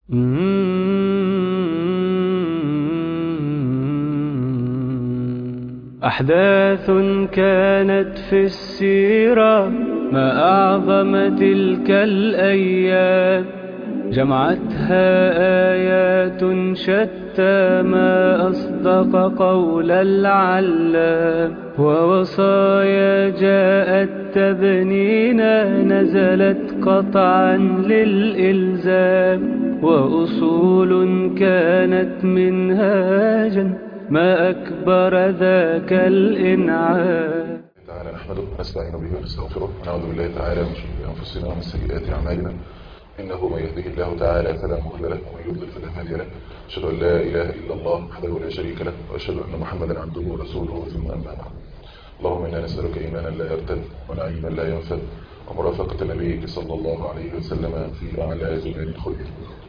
أحداث كانت في السيرة ما أعظم تلك الأيام جمعتها آيات شتى ما أصدق قول العلام ووصايا جاءت تبنينا نزلت قطعا للإلزام وأصول كانت منهاجا ما أكبر ذاك الإنعام تعالى نحمده ونستعين به ونستغفره ونعوذ بالله تعالى من شرور انفسنا ومن سيئات اعمالنا انه من يهده الله تعالى فلا مضل له ومن يضلل فلا هادي له اشهد ان لا اله الا الله وحده لا شريك له واشهد ان محمدا عبده ورسوله ثم اما بعد اللهم انا نسالك ايمانا لا يرتد ونعيما لا ينفد ومرافقه نبيك صلى الله عليه وسلم في اعلى جنان الخلد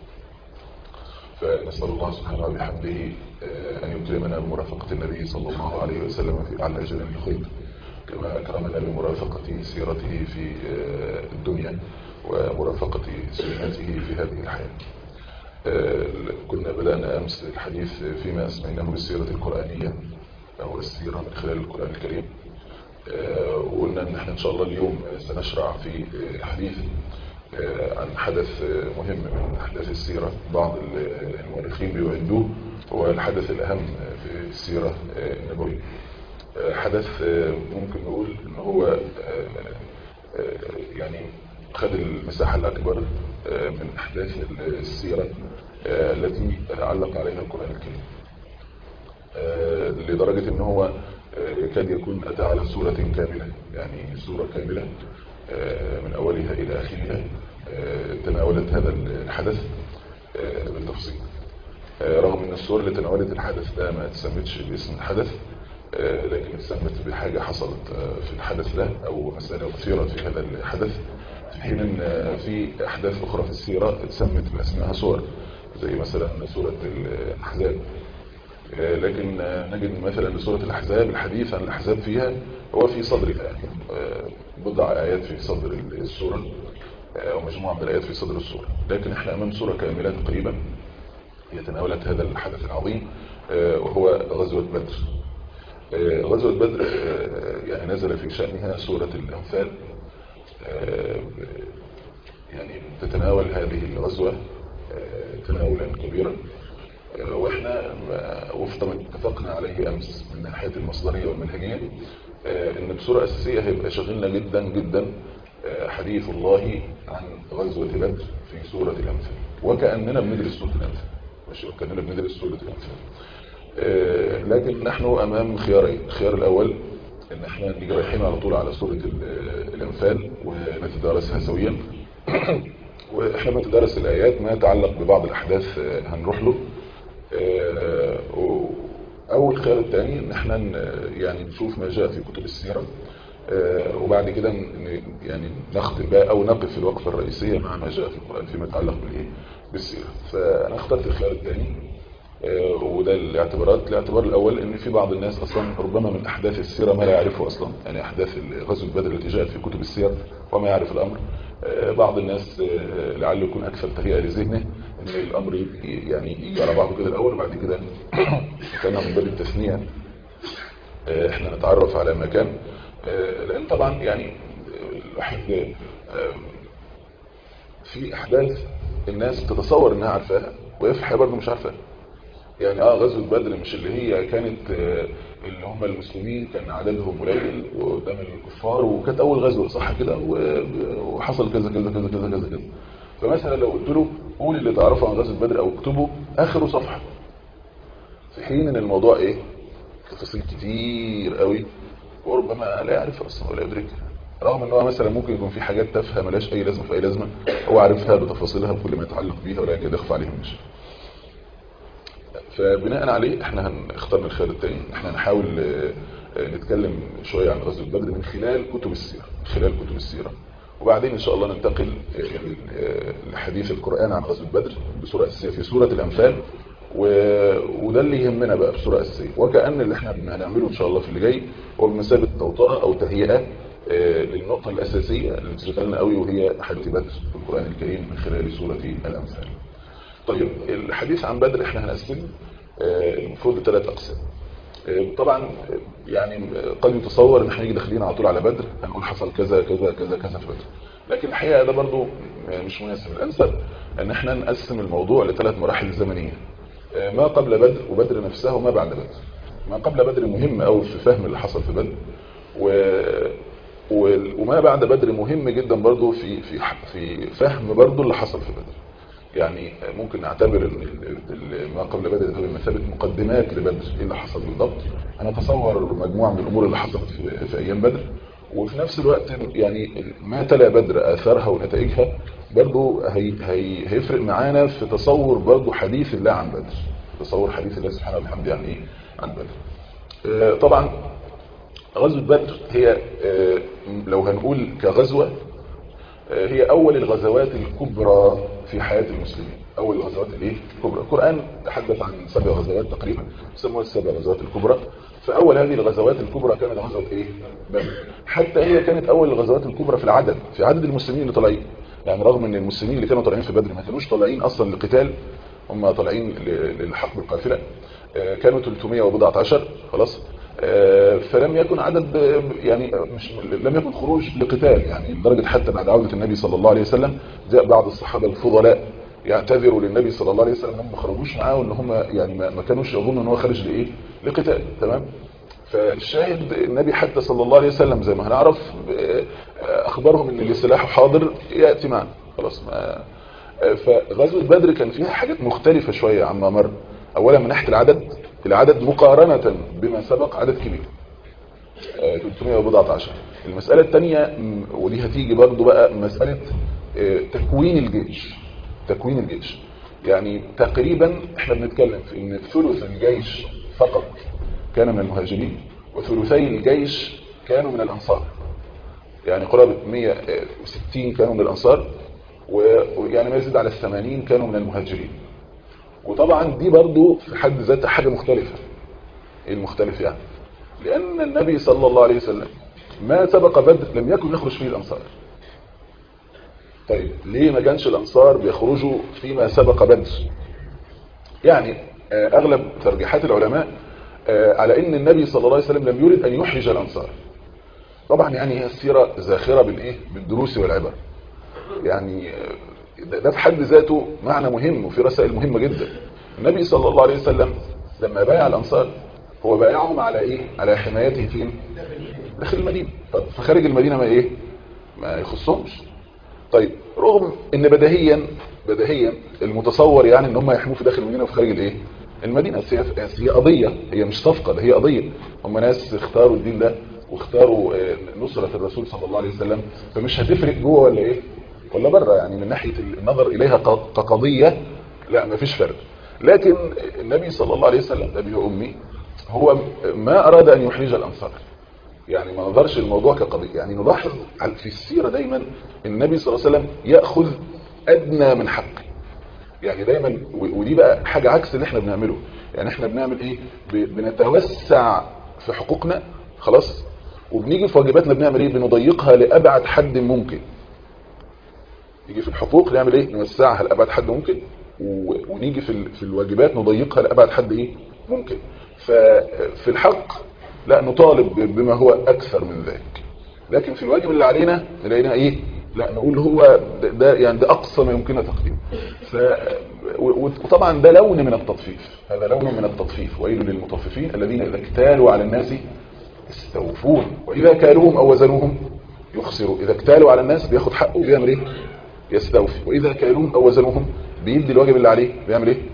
فنسأل الله سبحانه وبحمده أن يكرمنا بمرافقة النبي صلى الله عليه وسلم في أعلى جنان الخلد كما أكرمنا بمرافقة سيرته في الدنيا ومرافقة سنته في هذه الحياة كنا بدأنا أمس الحديث فيما أسميناه بالسيرة القرآنية أو السيرة من خلال القرآن الكريم وقلنا أن احنا إن شاء الله اليوم سنشرع في حديث عن حدث مهم من أحداث السيرة بعض المؤرخين بيعدوه هو الحدث الأهم في السيرة النبوية حدث ممكن نقول ان هو يعني خد المساحة الأكبر من أحداث السيرة التي علق عليها القرآن الكريم لدرجة ان هو يكاد يكون أتى على سورة كاملة يعني سورة كاملة من أولها إلى آخرها تناولت هذا الحدث بالتفصيل رغم ان السور اللي تناولت الحدث ده ما تسمتش باسم الحدث لكن اتسمت بحاجة حصلت في الحدث ده او مسألة اثيرت في هذا الحدث في حين ان في احداث اخرى في السيرة اتسمت باسمها صور زي مثلا سورة الاحزاب لكن نجد مثلا سورة الاحزاب الحديث عن الاحزاب فيها هو في صدرها بضع ايات في صدر السورة او مجموعة من الايات في صدر السورة لكن احنا امام سورة كاملة تقريبا هي تناولت هذا الحدث العظيم وهو غزوة بدر غزوة بدر يعني نزل في شأنها سورة الأنفال يعني تتناول هذه الغزوة تناولا كبيرا واحنا وفق ما اتفقنا عليه أمس من ناحية المصدرية والمنهجية ان بصورة أساسية هيبقى شغلنا جدا جدا حديث الله عن غزوة بدر في سورة الأنفال وكأننا بندرس سورة الأنفال ماشي وكأننا بندرس سورة الأنفال لكن نحن امام خيارين الخيار الاول ان احنا نيجي رايحين على طول على سوره الانفال ونتدارسها سويا واحنا بنتدارس الايات ما يتعلق ببعض الاحداث هنروح له او الخيار الثاني ان احنا يعني نشوف ما جاء في كتب السيره وبعد كده يعني نختم بقى او نقف الوقفه الرئيسيه مع ما جاء في القران فيما يتعلق بالايه بالسيره فانا اخترت الخيار الثاني وده الاعتبارات الاعتبار الاول ان في بعض الناس اصلا ربما من احداث السيره ما لا يعرفه اصلا يعني احداث غزوه بدر التي جاءت في كتب السير وما يعرف الامر بعض الناس لعله يكون اكثر تهيئه لذهنه ان الامر يعني يجي على بعضه كده الاول وبعد كده كان من باب التثنيه احنا نتعرف على مكان لان طبعا يعني الواحد في احداث الناس بتتصور انها عارفاها وهي في الحقيقه برضه مش عارفاها يعني اه غزوة بدر مش اللي هي كانت اللي هم المسلمين كان عددهم قليل قدام الكفار وكانت اول غزوة صح كده وحصل كذا كذا كذا كذا كذا كذا فمثلا لو قلت له قول اللي تعرفه عن غزوة بدر او اكتبه اخره صفحة في حين ان الموضوع ايه تفاصيل كتير قوي وربما لا يعرف اصلا ولا يدرك رغم ان هو مثلا ممكن يكون في حاجات تافهه ملهاش اي لازمه في اي لازمه هو عارفها بتفاصيلها بكل ما يتعلق بيها ولا يكاد يخفى عليهم شيء فبناء عليه احنا هنختار الخيار الثاني احنا هنحاول نتكلم شوية عن غزوة بدر من خلال كتب السيرة من خلال كتب السيرة وبعدين ان شاء الله ننتقل لحديث القرآن عن غزوة بدر بصورة أساسية في سورة الأنفال و... وده اللي يهمنا بقى بصورة أساسية وكأن اللي احنا هنعمله ان شاء الله في اللي جاي هو بمثابة توطئة او تهيئة للنقطة الأساسية اللي بتشغلنا قوي وهي حديث بدر في القرآن الكريم من خلال سورة الأنفال طيب الحديث عن بدر احنا هنقسمه المفروض لثلاث اقسام طبعا يعني قد يتصور ان احنا نيجي داخلين على طول على بدر هنقول حصل كذا كذا كذا كذا في بدر لكن الحقيقه ده برضو مش مناسب الانسب ان احنا نقسم الموضوع لثلاث مراحل زمنيه ما قبل بدر وبدر نفسها وما بعد بدر ما قبل بدر مهم قوي في فهم اللي حصل في بدر و وما بعد بدر مهم جدا برضو في في في فهم برضو اللي حصل في بدر يعني ممكن نعتبر ما قبل بدر ده بمثابه مقدمات لبدر ايه اللي حصل بالضبط انا اتصور مجموعه من الامور اللي حصلت في, في ايام بدر وفي نفس الوقت يعني ما تلا بدر اثارها ونتائجها برضو هي هي هيفرق معانا في تصور برضو حديث الله عن بدر تصور حديث الله سبحانه وبحمده عن ايه عن بدر طبعا غزوه بدر هي لو هنقول كغزوه هي اول الغزوات الكبرى في حياة المسلمين اول الغزوات الايه الكبرى القرآن تحدث عن سبع غزوات تقريبا يسموها السبع غزوات الكبرى فاول هذه الغزوات الكبرى كانت غزوة ايه بدر حتى هي كانت اول الغزوات الكبرى في العدد في عدد المسلمين اللي طالعين يعني رغم ان المسلمين اللي كانوا طالعين في بدر ما كانوش طالعين اصلا للقتال هم طالعين للحق بالقافله كانوا 300 وبضعة عشر خلاص فلم يكن عدد يعني مش لم يكن خروج لقتال يعني لدرجه حتى بعد عوده النبي صلى الله عليه وسلم جاء بعض الصحابه الفضلاء يعتذروا للنبي صلى الله عليه وسلم انهم ما خرجوش معاه وان هم يعني ما كانوش يظنوا ان هو خارج لايه لقتال تمام فالشاهد النبي حتى صلى الله عليه وسلم زي ما هنعرف اخبرهم ان اللي سلاحه حاضر ياتي معنا خلاص ما فغزوه بدر كان فيها حاجات مختلفه شويه عما مر اولا من ناحيه العدد العدد مقارنة بما سبق عدد كبير 300 وبضعة عشر المسألة الثانية ودي هتيجي برضو بقى مسألة تكوين الجيش تكوين الجيش يعني تقريبا احنا بنتكلم في ان ثلث الجيش فقط كان من المهاجرين وثلثي الجيش كانوا من الانصار يعني قرابة 160 كانوا من الانصار ويعني ما يزيد على الثمانين كانوا من المهاجرين وطبعا دي برضو في حد ذاتها حاجة مختلفة ايه المختلف يعني لان النبي صلى الله عليه وسلم ما سبق بدر لم يكن يخرج فيه الانصار طيب ليه ما كانش الانصار بيخرجوا فيما سبق بدر يعني اغلب ترجيحات العلماء على ان النبي صلى الله عليه وسلم لم يرد ان يحرج الانصار طبعا يعني هي السيرة زاخرة بالايه بالدروس والعبر يعني ده في حد ذاته معنى مهم وفي رسائل مهمة جدا النبي صلى الله عليه وسلم لما بايع الأنصار هو بايعهم على ايه على حمايته فين داخل المدينة فخارج المدينة ما ايه ما يخصهمش طيب رغم ان بديهيا بديهيا المتصور يعني ان هم يحموه في داخل المدينة وفي خارج الايه المدينة هي قضية هي مش صفقة ده هي قضية هم ناس اختاروا الدين ده واختاروا نصرة الرسول صلى الله عليه وسلم فمش هتفرق جوه ولا ايه ولا بره يعني من ناحية النظر إليها كقضية لا ما فيش فرق لكن النبي صلى الله عليه وسلم أبي وأمي هو ما أراد أن يحرج الأنصار يعني ما نظرش الموضوع كقضية يعني نلاحظ في السيرة دايما النبي صلى الله عليه وسلم يأخذ أدنى من حقه يعني دايما ودي بقى حاجة عكس اللي احنا بنعمله يعني احنا بنعمل ايه بنتوسع في حقوقنا خلاص وبنيجي في واجباتنا بنعمل ايه بنضيقها لأبعد حد ممكن يجي في الحقوق نعمل ايه نوسعها لأبعد حد ممكن ونيجي في في الواجبات نضيقها لأبعد حد ايه ممكن ففي الحق لا نطالب بما هو أكثر من ذلك لكن في الواجب اللي علينا نلاقينا ايه لا نقول هو ده, ده يعني ده أقصى ما يمكن تقديمه ف وطبعا ده لون من التطفيف هذا لون من التطفيف ويل للمطففين الذين إذا اكتالوا على الناس يستوفون وإذا كالوهم أو وزنوهم يخسروا إذا اكتالوا على الناس بياخد حقه بيعمل ايه يستوفي وإذا كالوهم أو وزنوهم بيدي الواجب اللي عليه بيعمل ايه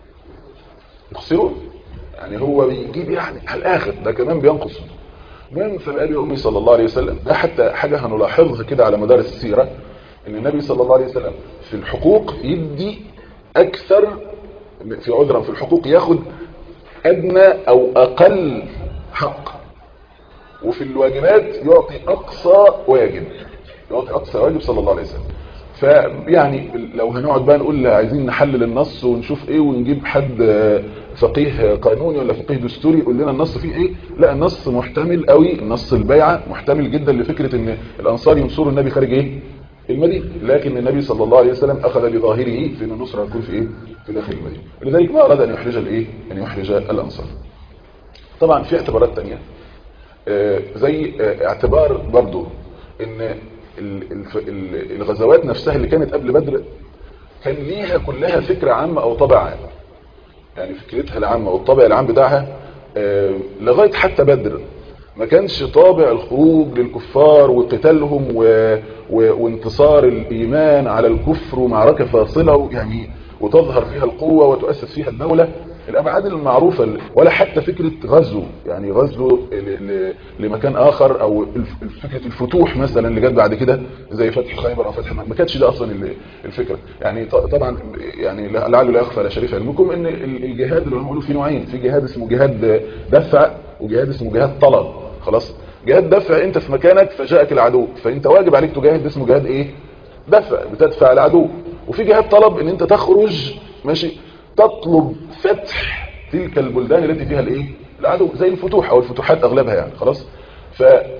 يخسرون يعني هو بيجيب يعني على الآخر ده كمان بينقص من فبقال أمي صلى الله عليه وسلم ده حتى حاجة هنلاحظها كده على مدار السيرة ان النبي صلى الله عليه وسلم في الحقوق يدي أكثر في عذرا في الحقوق ياخد أدنى أو أقل حق وفي الواجبات يعطي أقصى واجب يعطي أقصى واجب صلى الله عليه وسلم فيعني لو هنقعد بقى نقول عايزين نحلل النص ونشوف ايه ونجيب حد فقيه قانوني ولا فقيه دستوري يقول لنا النص فيه ايه لا النص محتمل قوي النص البيعة محتمل جدا لفكرة ان الانصار ينصروا النبي خارج ايه المدينة لكن النبي صلى الله عليه وسلم أخذ بظاهره في أن النصرة هتكون في إيه؟ في داخل المدينة لذلك ما أراد أن يحرج الإيه؟ أن يحرج الأنصار طبعا في اعتبارات تانية آه زي آه اعتبار برضو ان الغزوات نفسها اللي كانت قبل بدر كان ليها كلها فكرة عامة او طبع عام يعني فكرتها العامة والطبع العام بتاعها آه لغاية حتى بدر ما كانش طابع الخروج للكفار وقتالهم و... و... وانتصار الإيمان على الكفر ومعركة فاصلة يعني وتظهر فيها القوة وتؤسس فيها الدولة الأبعاد المعروفة ولا حتى فكرة غزو يعني غزو لمكان آخر أو فكرة الفتوح مثلا اللي جت بعد كده زي فتح خيبر أو فتح ما كانتش ده أصلا الفكرة يعني طبعا يعني لعله لا يخفى على شريف علمكم ان الجهاد اللي هم فيه نوعين في جهاد اسمه جهاد دفع وجهاد اسمه جهاد طلب خلاص جهاد دفع انت في مكانك فجاءك العدو فانت واجب عليك تجاهد اسمه جهاد ايه دفع بتدفع العدو وفي جهاد طلب ان انت تخرج ماشي تطلب فتح تلك البلدان التي فيها الايه العدو زي الفتوح او الفتوحات اغلبها يعني خلاص ف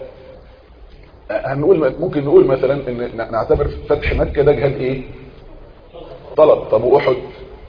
هنقول ممكن نقول مثلا ان نعتبر فتح مكة ده جهاد ايه طلب طب واحد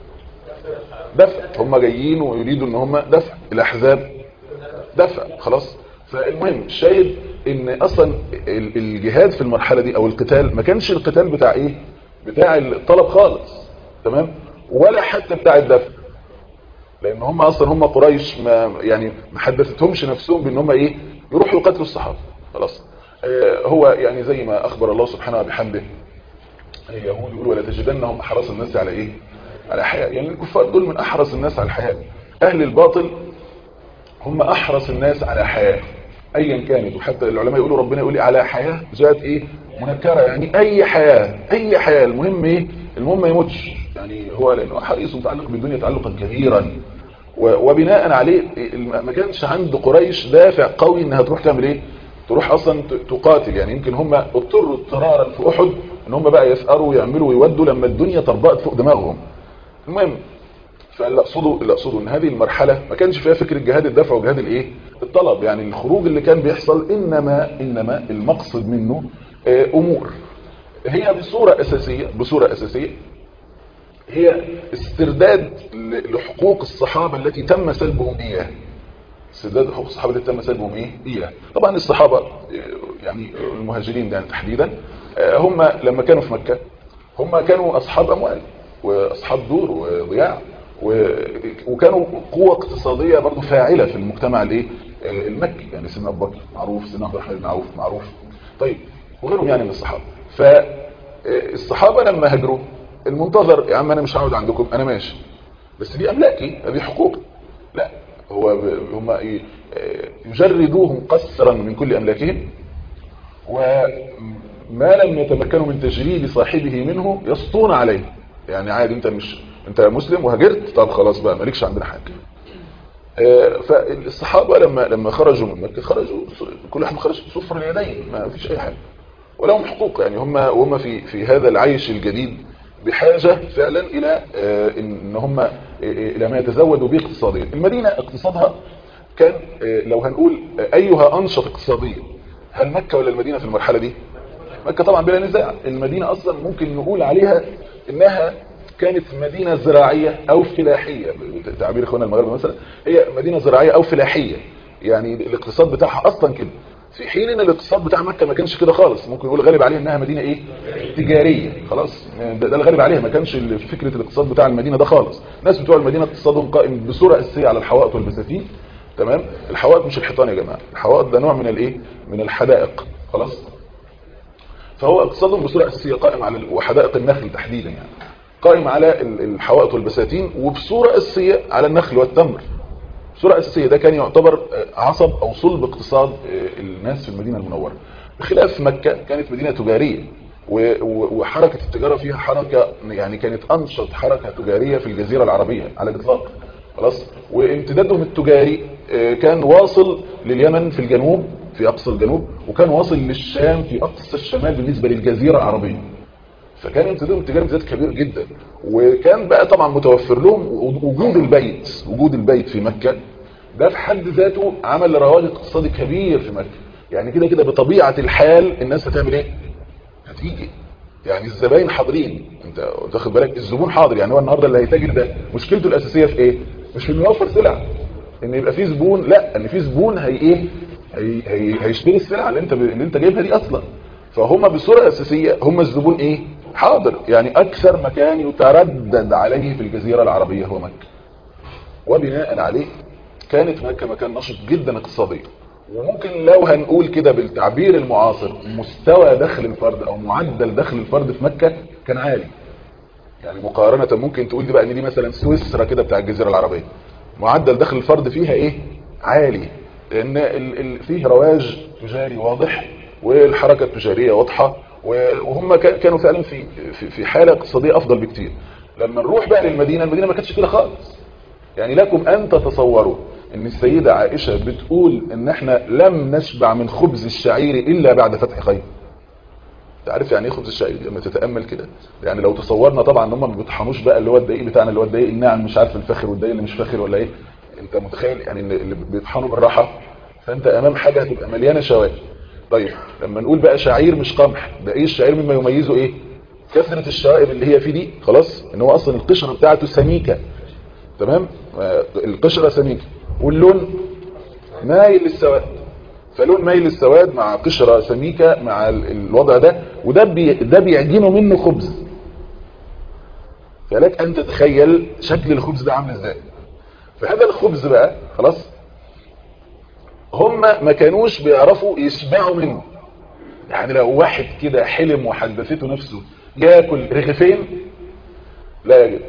دفع هم جايين ويريدوا ان هم دفع الاحزاب دفع خلاص فالمهم الشاهد ان اصلا الجهاد في المرحلة دي او القتال ما كانش القتال بتاع ايه بتاع الطلب خالص تمام ولا حتى بتاع الدفع لان هم اصلا هم قريش ما يعني ما حدثتهمش نفسهم بان هم ايه يروحوا يقتلوا الصحابه خلاص آه هو يعني زي ما اخبر الله سبحانه وبحمده اليهود يقول ولا تجدنهم احرص الناس على ايه على حياة يعني الكفار دول من احرص الناس على الحياة اهل الباطل هم احرص الناس على حياة ايا كانت وحتى العلماء يقولوا ربنا يقول على حياة جاءت ايه منكرة يعني اي حياة اي حياة المهم ايه المهم ما يموتش يعني هو لانه حريص متعلق بالدنيا تعلقا كبيرا وبناء عليه ما كانش عند قريش دافع قوي انها تروح تعمل ايه تروح اصلا تقاتل يعني يمكن هم اضطروا اضطرارا في احد ان هم بقى يسأروا ويعملوا ويودوا لما الدنيا طربقت فوق دماغهم المهم فاللي اقصده اللي اقصده ان هذه المرحله ما كانش فيها فكره جهاد الدفع وجهاد الايه الطلب يعني الخروج اللي كان بيحصل انما انما المقصد منه امور هي بصوره اساسيه بصوره اساسيه هي استرداد لحقوق الصحابة التي تم سلبهم إياه استرداد حقوق الصحابة التي تم سلبهم إيه؟ إياه طبعا الصحابة يعني المهاجرين يعني تحديدا هم لما كانوا في مكة هم كانوا أصحاب أموال وأصحاب دور وضياع وكانوا قوة اقتصادية برضو فاعلة في المجتمع الايه المكي يعني سيدنا أبو بكر معروف سيدنا عبد الرحمن بن عوف معروف طيب وغيرهم يعني من الصحابة فالصحابة لما هاجروا المنتظر يا عم انا مش هقعد عندكم انا ماشي بس دي املاكي هذه حقوق لا هو هم يجردوهم قسرا من كل املاكهم وما لم يتمكنوا من تجريد صاحبه منه يسطون عليه يعني عادي انت مش انت مسلم وهاجرت طب خلاص بقى مالكش عندنا حاجه فالصحابه لما لما خرجوا من مكه خرجوا كل واحد خرج صفر اليدين ما فيش اي حاجه ولهم حقوق يعني هم وهم في في هذا العيش الجديد بحاجة فعلا إلى إن هم إلى ما يتزودوا به اقتصاديا المدينة اقتصادها كان لو هنقول أيها أنشط اقتصاديا هل مكة ولا المدينة في المرحلة دي مكة طبعا بلا نزاع المدينة أصلا ممكن نقول عليها إنها كانت مدينة زراعية أو فلاحية تعبير إخوانا المغرب مثلا هي مدينة زراعية أو فلاحية يعني الاقتصاد بتاعها أصلا كده في حين ان الاقتصاد بتاع مكة ما كانش كده خالص ممكن يقول غالب عليها انها مدينة ايه تجارية خلاص ده, ده الغالب عليها ما كانش فكرة الاقتصاد بتاع المدينة ده خالص الناس بتوع المدينة اقتصادهم قائم بصورة اساسية على الحوائط والبساتين تمام الحوائط مش الحيطان يا جماعة الحوائط ده نوع من الايه من الحدائق خلاص فهو اقتصادهم بصورة اساسية قائم على وحدائق النخل تحديدا يعني قائم على الحوائط والبساتين وبصورة اساسية على النخل والتمر بصورة أساسية ده كان يعتبر عصب أو صلب اقتصاد الناس في المدينة المنورة بخلاف مكة كانت مدينة تجارية وحركة التجارة فيها حركة يعني كانت أنشط حركة تجارية في الجزيرة العربية على الإطلاق خلاص وامتدادهم التجاري كان واصل لليمن في الجنوب في أقصى الجنوب وكان واصل للشام في أقصى الشمال بالنسبة للجزيرة العربية فكان امتدادهم التجاري امتداد كبير جدا وكان بقى طبعا متوفر لهم وجود البيت وجود البيت في مكة ده في حد ذاته عمل رواج اقتصادي كبير في مكة يعني كده كده بطبيعة الحال الناس هتعمل ايه هتيجي يعني الزباين حاضرين انت واخد بالك الزبون حاضر يعني هو النهارده اللي هيتاجر ده مشكلته الاساسيه في ايه مش في انه يوفر سلع ان يبقى في زبون لا ان في زبون هي ايه هي هي هيشتري السلعه اللي انت ب... اللي انت جايبها دي اصلا فهم بصوره اساسيه هم الزبون ايه حاضر يعني اكثر مكان يتردد عليه في الجزيره العربيه هو مكه وبناء عليه كانت مكه مكان نشط جدا اقتصاديا وممكن لو هنقول كده بالتعبير المعاصر مستوى دخل الفرد او معدل دخل الفرد في مكة كان عالي يعني مقارنة ممكن تقول دي بقى ان دي مثلا سويسرا كده بتاع الجزيرة العربية معدل دخل الفرد فيها ايه عالي لان ال ال فيه رواج تجاري واضح والحركة التجارية واضحة وهم كانوا فعلا في في في حالة اقتصادية افضل بكتير لما نروح بقى للمدينة المدينة ما كانتش كده خالص يعني لكم ان تتصوروا ان السيدة عائشة بتقول ان احنا لم نشبع من خبز الشعير الا بعد فتح خيبر تعرف يعني ايه خبز الشعير لما تتامل كده يعني لو تصورنا طبعا ان هم ما بيطحنوش بقى اللي هو الدقيق بتاعنا اللي هو الدقيق الناعم مش عارف الفاخر والدقيق اللي مش فاخر ولا ايه انت متخيل يعني اللي بيطحنوا بالراحه فانت امام حاجه هتبقى مليانه شوائب طيب لما نقول بقى شعير مش قمح ده ايه الشعير مما يميزه ايه كثره الشوائب اللي هي فيه دي خلاص ان هو اصلا القشره بتاعته سميكه تمام القشره سميكه واللون مايل للسواد فلون مايل للسواد مع قشرة سميكة مع الوضع ده وده بي ده بيعجنوا منه خبز فلك أن تتخيل شكل الخبز ده عامل ازاي فهذا الخبز بقى خلاص هم ما كانوش بيعرفوا يشبعوا منه يعني لو واحد كده حلم وحدثته نفسه ياكل رغيفين لا يجد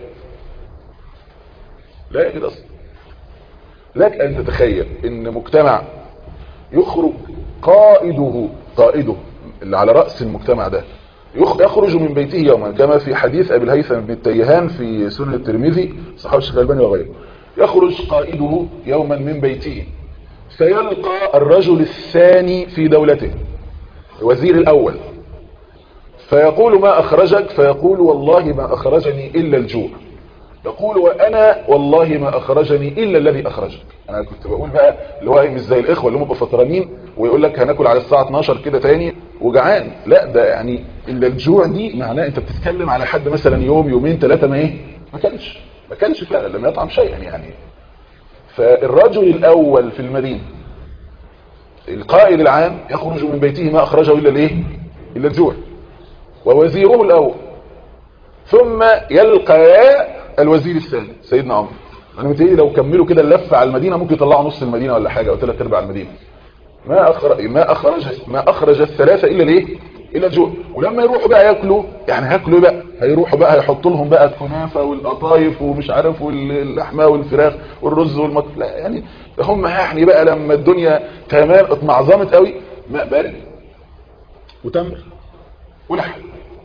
لا يجد اصلا لك ان تتخيل ان مجتمع يخرج قائده قائده اللي على رأس المجتمع ده يخرج من بيته يوما كما في حديث أبي الهيثم بن التيهان في سنة الترمذي صحابه الشيخ الألباني وغيره يخرج قائده يوما من بيته فيلقى الرجل الثاني في دولته الوزير الأول فيقول ما أخرجك فيقول والله ما أخرجني إلا الجوع يقول وأنا والله ما أخرجني إلا الذي أخرجك أنا كنت بقول بقى اللي هو مش زي الإخوة اللي هم فطرانين ويقول لك هناكل على الساعة 12 كده تاني وجعان لا ده يعني إلا الجوع دي معناه أنت بتتكلم على حد مثلا يوم يومين ثلاثة ما إيه ما كانش ما كانش فعلا لم يطعم شيئا يعني فالرجل الأول في المدينة القائد العام يخرج من بيته ما أخرجه إلا الإيه إلا الجوع ووزيره الأول ثم يلقى الوزير الثاني سيدنا عمر انا متهيألي لو كملوا كده اللفه على المدينه ممكن يطلعوا نص المدينه ولا حاجه او ثلاث ارباع المدينه ما اخرج ما اخرج ما اخرج الثلاثه الا الايه الا الجوع ولما يروحوا بقى ياكلوا يعني هياكلوا بقى هيروحوا بقى هيحطوا لهم بقى الكنافه والقطايف ومش عارف واللحمه والفراخ والرز والمط لا يعني هم يعني بقى لما الدنيا تمام اتمعظمت قوي ماء بارد وتمر ولحم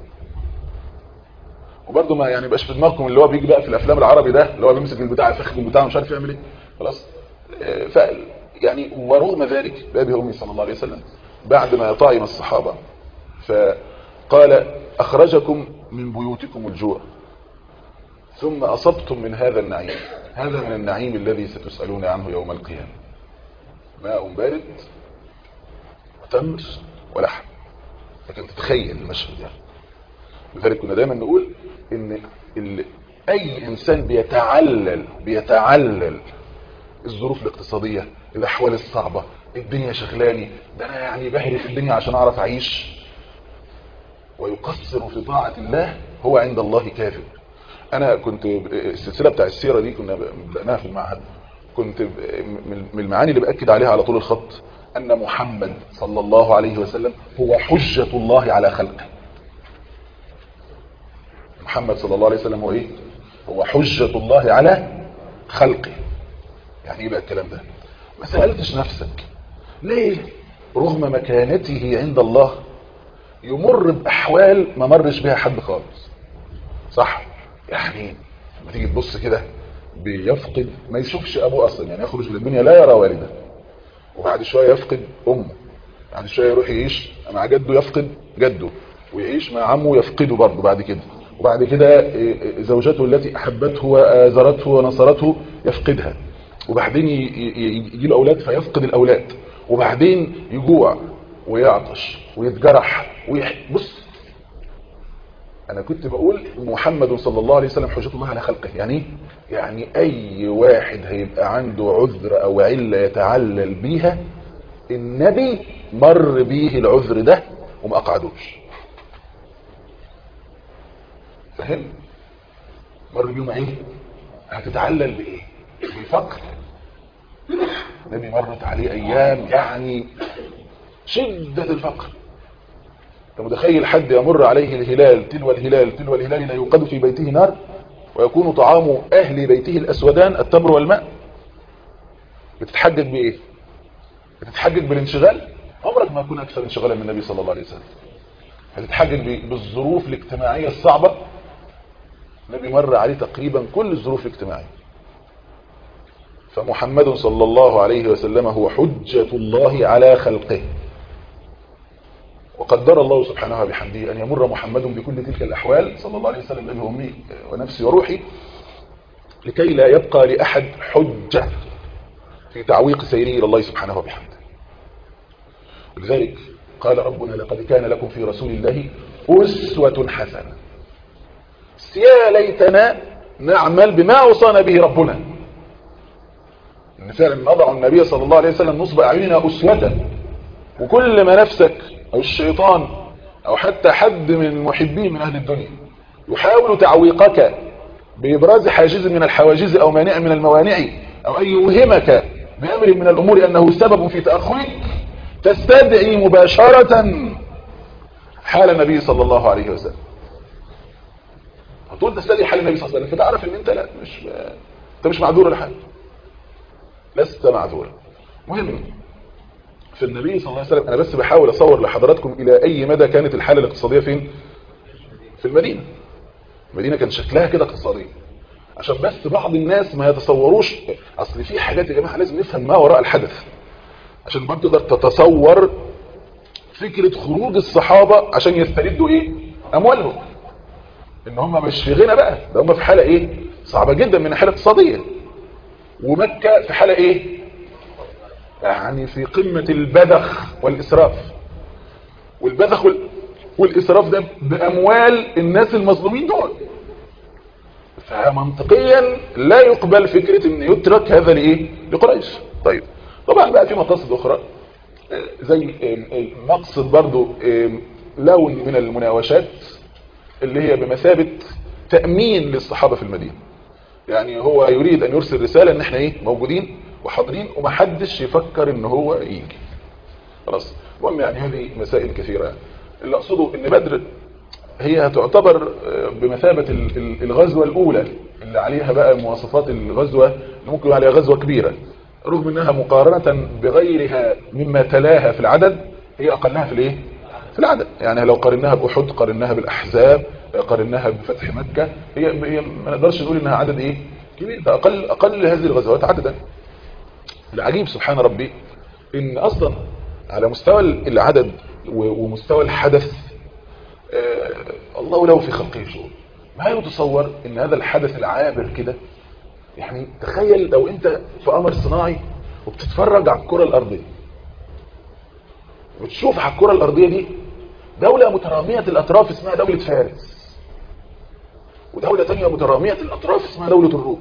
وبرضه ما يعني بقاش في دماغكم اللي هو بيجي بقى في الافلام العربي ده اللي هو بيمسك البتاع يفخم بتاعه مش عارف يعمل ايه خلاص ف يعني ورغم ذلك بابي امي صلى الله عليه وسلم بعد ما طعم الصحابه فقال اخرجكم من بيوتكم الجوع ثم اصبتم من هذا النعيم هذا من النعيم الذي ستسالون عنه يوم القيامه ماء بارد وتمر ولحم لكن تتخيل المشهد يعني لذلك كنا دايما نقول ان اي انسان بيتعلل بيتعلل الظروف الاقتصادية الاحوال الصعبة الدنيا شغلاني ده انا يعني بهري في الدنيا عشان اعرف اعيش ويقصر في طاعة الله هو عند الله كاذب انا كنت السلسلة بتاع السيرة دي كنا بدأناها في المعهد كنت من المعاني اللي بأكد عليها على طول الخط ان محمد صلى الله عليه وسلم هو حجة الله على خلقه محمد صلى الله عليه وسلم هو ايه هو حجة الله على خلقه يعني ايه بقى الكلام ده ما سألتش نفسك ليه رغم مكانته عند الله يمر بأحوال ما مرش بها حد خالص صح يعني لما تيجي تبص كده بيفقد ما يشوفش ابوه اصلا يعني يخرج للدنيا لا يرى والده وبعد شويه يفقد امه بعد شويه يروح يعيش مع جده يفقد جده ويعيش مع عمه يفقده برضه بعد كده وبعد كده زوجته التي أحبته وآزرته ونصرته يفقدها وبعدين يجي له أولاد فيفقد الأولاد وبعدين يجوع ويعطش ويتجرح ويح... بص انا كنت بقول محمد صلى الله عليه وسلم حجة الله على خلقه يعني إيه؟ يعني اي واحد هيبقى عنده عذر او علة يتعلل بيها النبي مر بيه العذر ده وما اقعدوش فهم مر بيهم ايه هتتعلل بايه بالفقر النبي مرت عليه ايام يعني شدة الفقر انت متخيل حد يمر عليه الهلال تلو الهلال تلو الهلال لا يوقد في بيته نار ويكون طعام اهل بيته الاسودان التمر والماء بتتحجج بايه بتتحجج بالانشغال عمرك ما يكون اكثر انشغالا من النبي صلى الله عليه وسلم هتتحجج بالظروف الاجتماعية الصعبة النبي مر عليه تقريبا كل الظروف الاجتماعية فمحمد صلى الله عليه وسلم هو حجة الله على خلقه وقدر الله سبحانه وبحمده أن يمر محمد بكل تلك الأحوال صلى الله عليه وسلم أبي أمي ونفسي وروحي لكي لا يبقى لأحد حجة في تعويق سيره إلى الله سبحانه وبحمده ولذلك قال ربنا لقد كان لكم في رسول الله أسوة حسنة يا ليتنا نعمل بما أوصانا به ربنا ان فعلا نضع النبي صلى الله عليه وسلم نصب أعيننا أسوة وكل ما نفسك أو الشيطان أو حتى حد من المحبين من أهل الدنيا يحاول تعويقك بإبراز حاجز من الحواجز أو مانع من الموانع أو أن يوهمك بأمر من الأمور أنه سبب في تأخرك تستدعي مباشرة حال النبي صلى الله عليه وسلم هتقول تستدعي حال النبي صلى الله عليه وسلم فتعرف ان انت لا مش انت مش معذور لحال لست معذورا مهم في النبي صلى الله عليه وسلم انا بس بحاول اصور لحضراتكم الى اي مدى كانت الحالة الاقتصادية فين في المدينة المدينة كان شكلها كده اقتصادية عشان بس بعض الناس ما يتصوروش اصل في حاجات يا جماعة لازم نفهم ما وراء الحدث عشان برضه تقدر تتصور فكرة خروج الصحابة عشان يستردوا ايه اموالهم ان هم مش في غنى بقى ده هم في حالة ايه صعبة جدا من الحالة الاقتصادية ومكة في حالة ايه يعني في قمة البذخ والاسراف والبذخ والاسراف ده باموال الناس المظلومين دول فمنطقيا لا يقبل فكرة ان يترك هذا لايه لقريش طيب طبعا بقى في مقاصد اخرى زي مقصد برضو لون من المناوشات اللي هي بمثابة تأمين للصحابة في المدينة يعني هو يريد ان يرسل رسالة ان احنا ايه موجودين وحاضرين ومحدش يفكر ان هو يجي خلاص المهم يعني هذه مسائل كثيرة اللي اقصده ان بدر هي تعتبر بمثابة الغزوة الاولى اللي عليها بقى مواصفات الغزوة اللي ممكن عليها غزوة كبيرة رغم انها مقارنة بغيرها مما تلاها في العدد هي اقلها في الايه في العدد يعني لو قارناها بأحد قارناها بالأحزاب قارناها بفتح مكة هي, هي ما نقدرش نقول انها عدد ايه كبير ده اقل اقل هذه الغزوات عددا العجيب سبحان ربي ان اصلا على مستوى العدد ومستوى الحدث آه الله له في خلقه شؤون ما يتصور ان هذا الحدث العابر كده يعني تخيل لو انت في قمر صناعي وبتتفرج على الكرة الارضية وتشوف على الكرة الارضية دي دولة مترامية الاطراف اسمها دولة فارس ودولة تانية مترامية الاطراف اسمها دولة الروم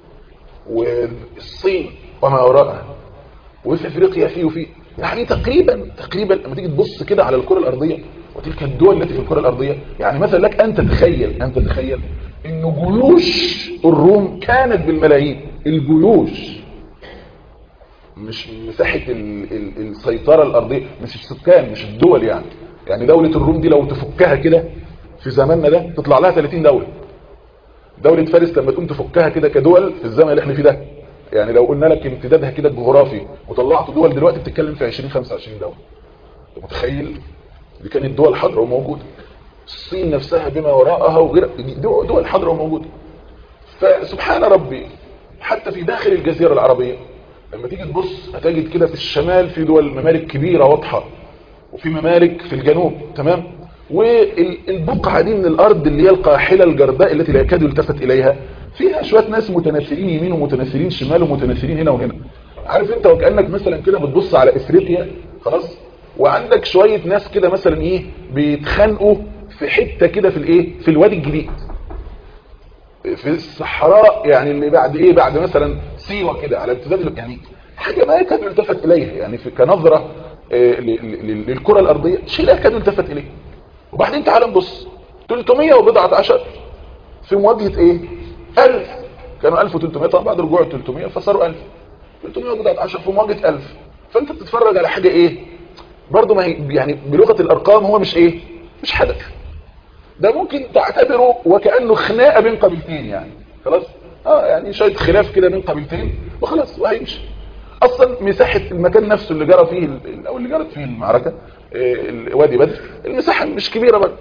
والصين وما وراءها وفي افريقيا فيه وفيه يعني تقريبا تقريبا لما تيجي تبص كده على الكرة الارضية وتلك الدول التي في الكرة الارضية يعني مثلا لك ان تتخيل ان تتخيل ان جيوش الروم كانت بالملايين الجيوش مش مساحة ال ال السيطرة الارضية مش السكان مش الدول يعني يعني دولة الروم دي لو تفكها كده في زماننا ده تطلع لها 30 دولة دولة فارس لما تقوم تفكها كده كدول في الزمن اللي احنا فيه ده يعني لو قلنا لك امتدادها كده الجغرافي وطلعت دول دلوقتي بتتكلم في 20 25 دولة انت متخيل دي كانت دول حاضره وموجوده الصين نفسها بما وراءها وغير دول حاضره وموجوده فسبحان ربي حتى في داخل الجزيرة العربية لما تيجي تبص هتجد كده في الشمال في دول ممالك كبيرة واضحة وفي ممالك في الجنوب تمام والبقعة دي من الأرض اللي هي القاحلة الجرداء التي لا يكاد يلتفت إليها فيها شوية ناس متناثرين يمين ومتناثرين شمال ومتناثرين هنا وهنا عارف انت وكأنك مثلا كده بتبص على افريقيا خلاص وعندك شوية ناس كده مثلا ايه بيتخانقوا في حته كده في الايه في الوادي الجديد في الصحراء يعني اللي بعد ايه بعد مثلا سيوه كده على امتداد يعني حاجه ما يكاد يلتفت اليها يعني في كنظره آه، ل- ل- للكره الارضيه شيء لا يكاد يلتفت اليه وبعدين تعال نبص 300 وبضعه عشر في مواجهه ايه 1000 كانوا 1300 طبعا بعد رجوع 300 فصاروا 1000 300 وبضعه عشر في مواجهه 1000 فانت بتتفرج على حاجه ايه برضه ما هي يعني بلغه الارقام هو مش ايه مش حدث ده ممكن تعتبره وكأنه خناقة بين قبيلتين يعني خلاص اه يعني شوية خلاف كده بين قبيلتين وخلاص وهيمشي اصلا مساحة المكان نفسه اللي جرى فيه ال- او اللي جرت فيه المعركة آه، ال- وادي بدر المساحة مش كبيرة بقى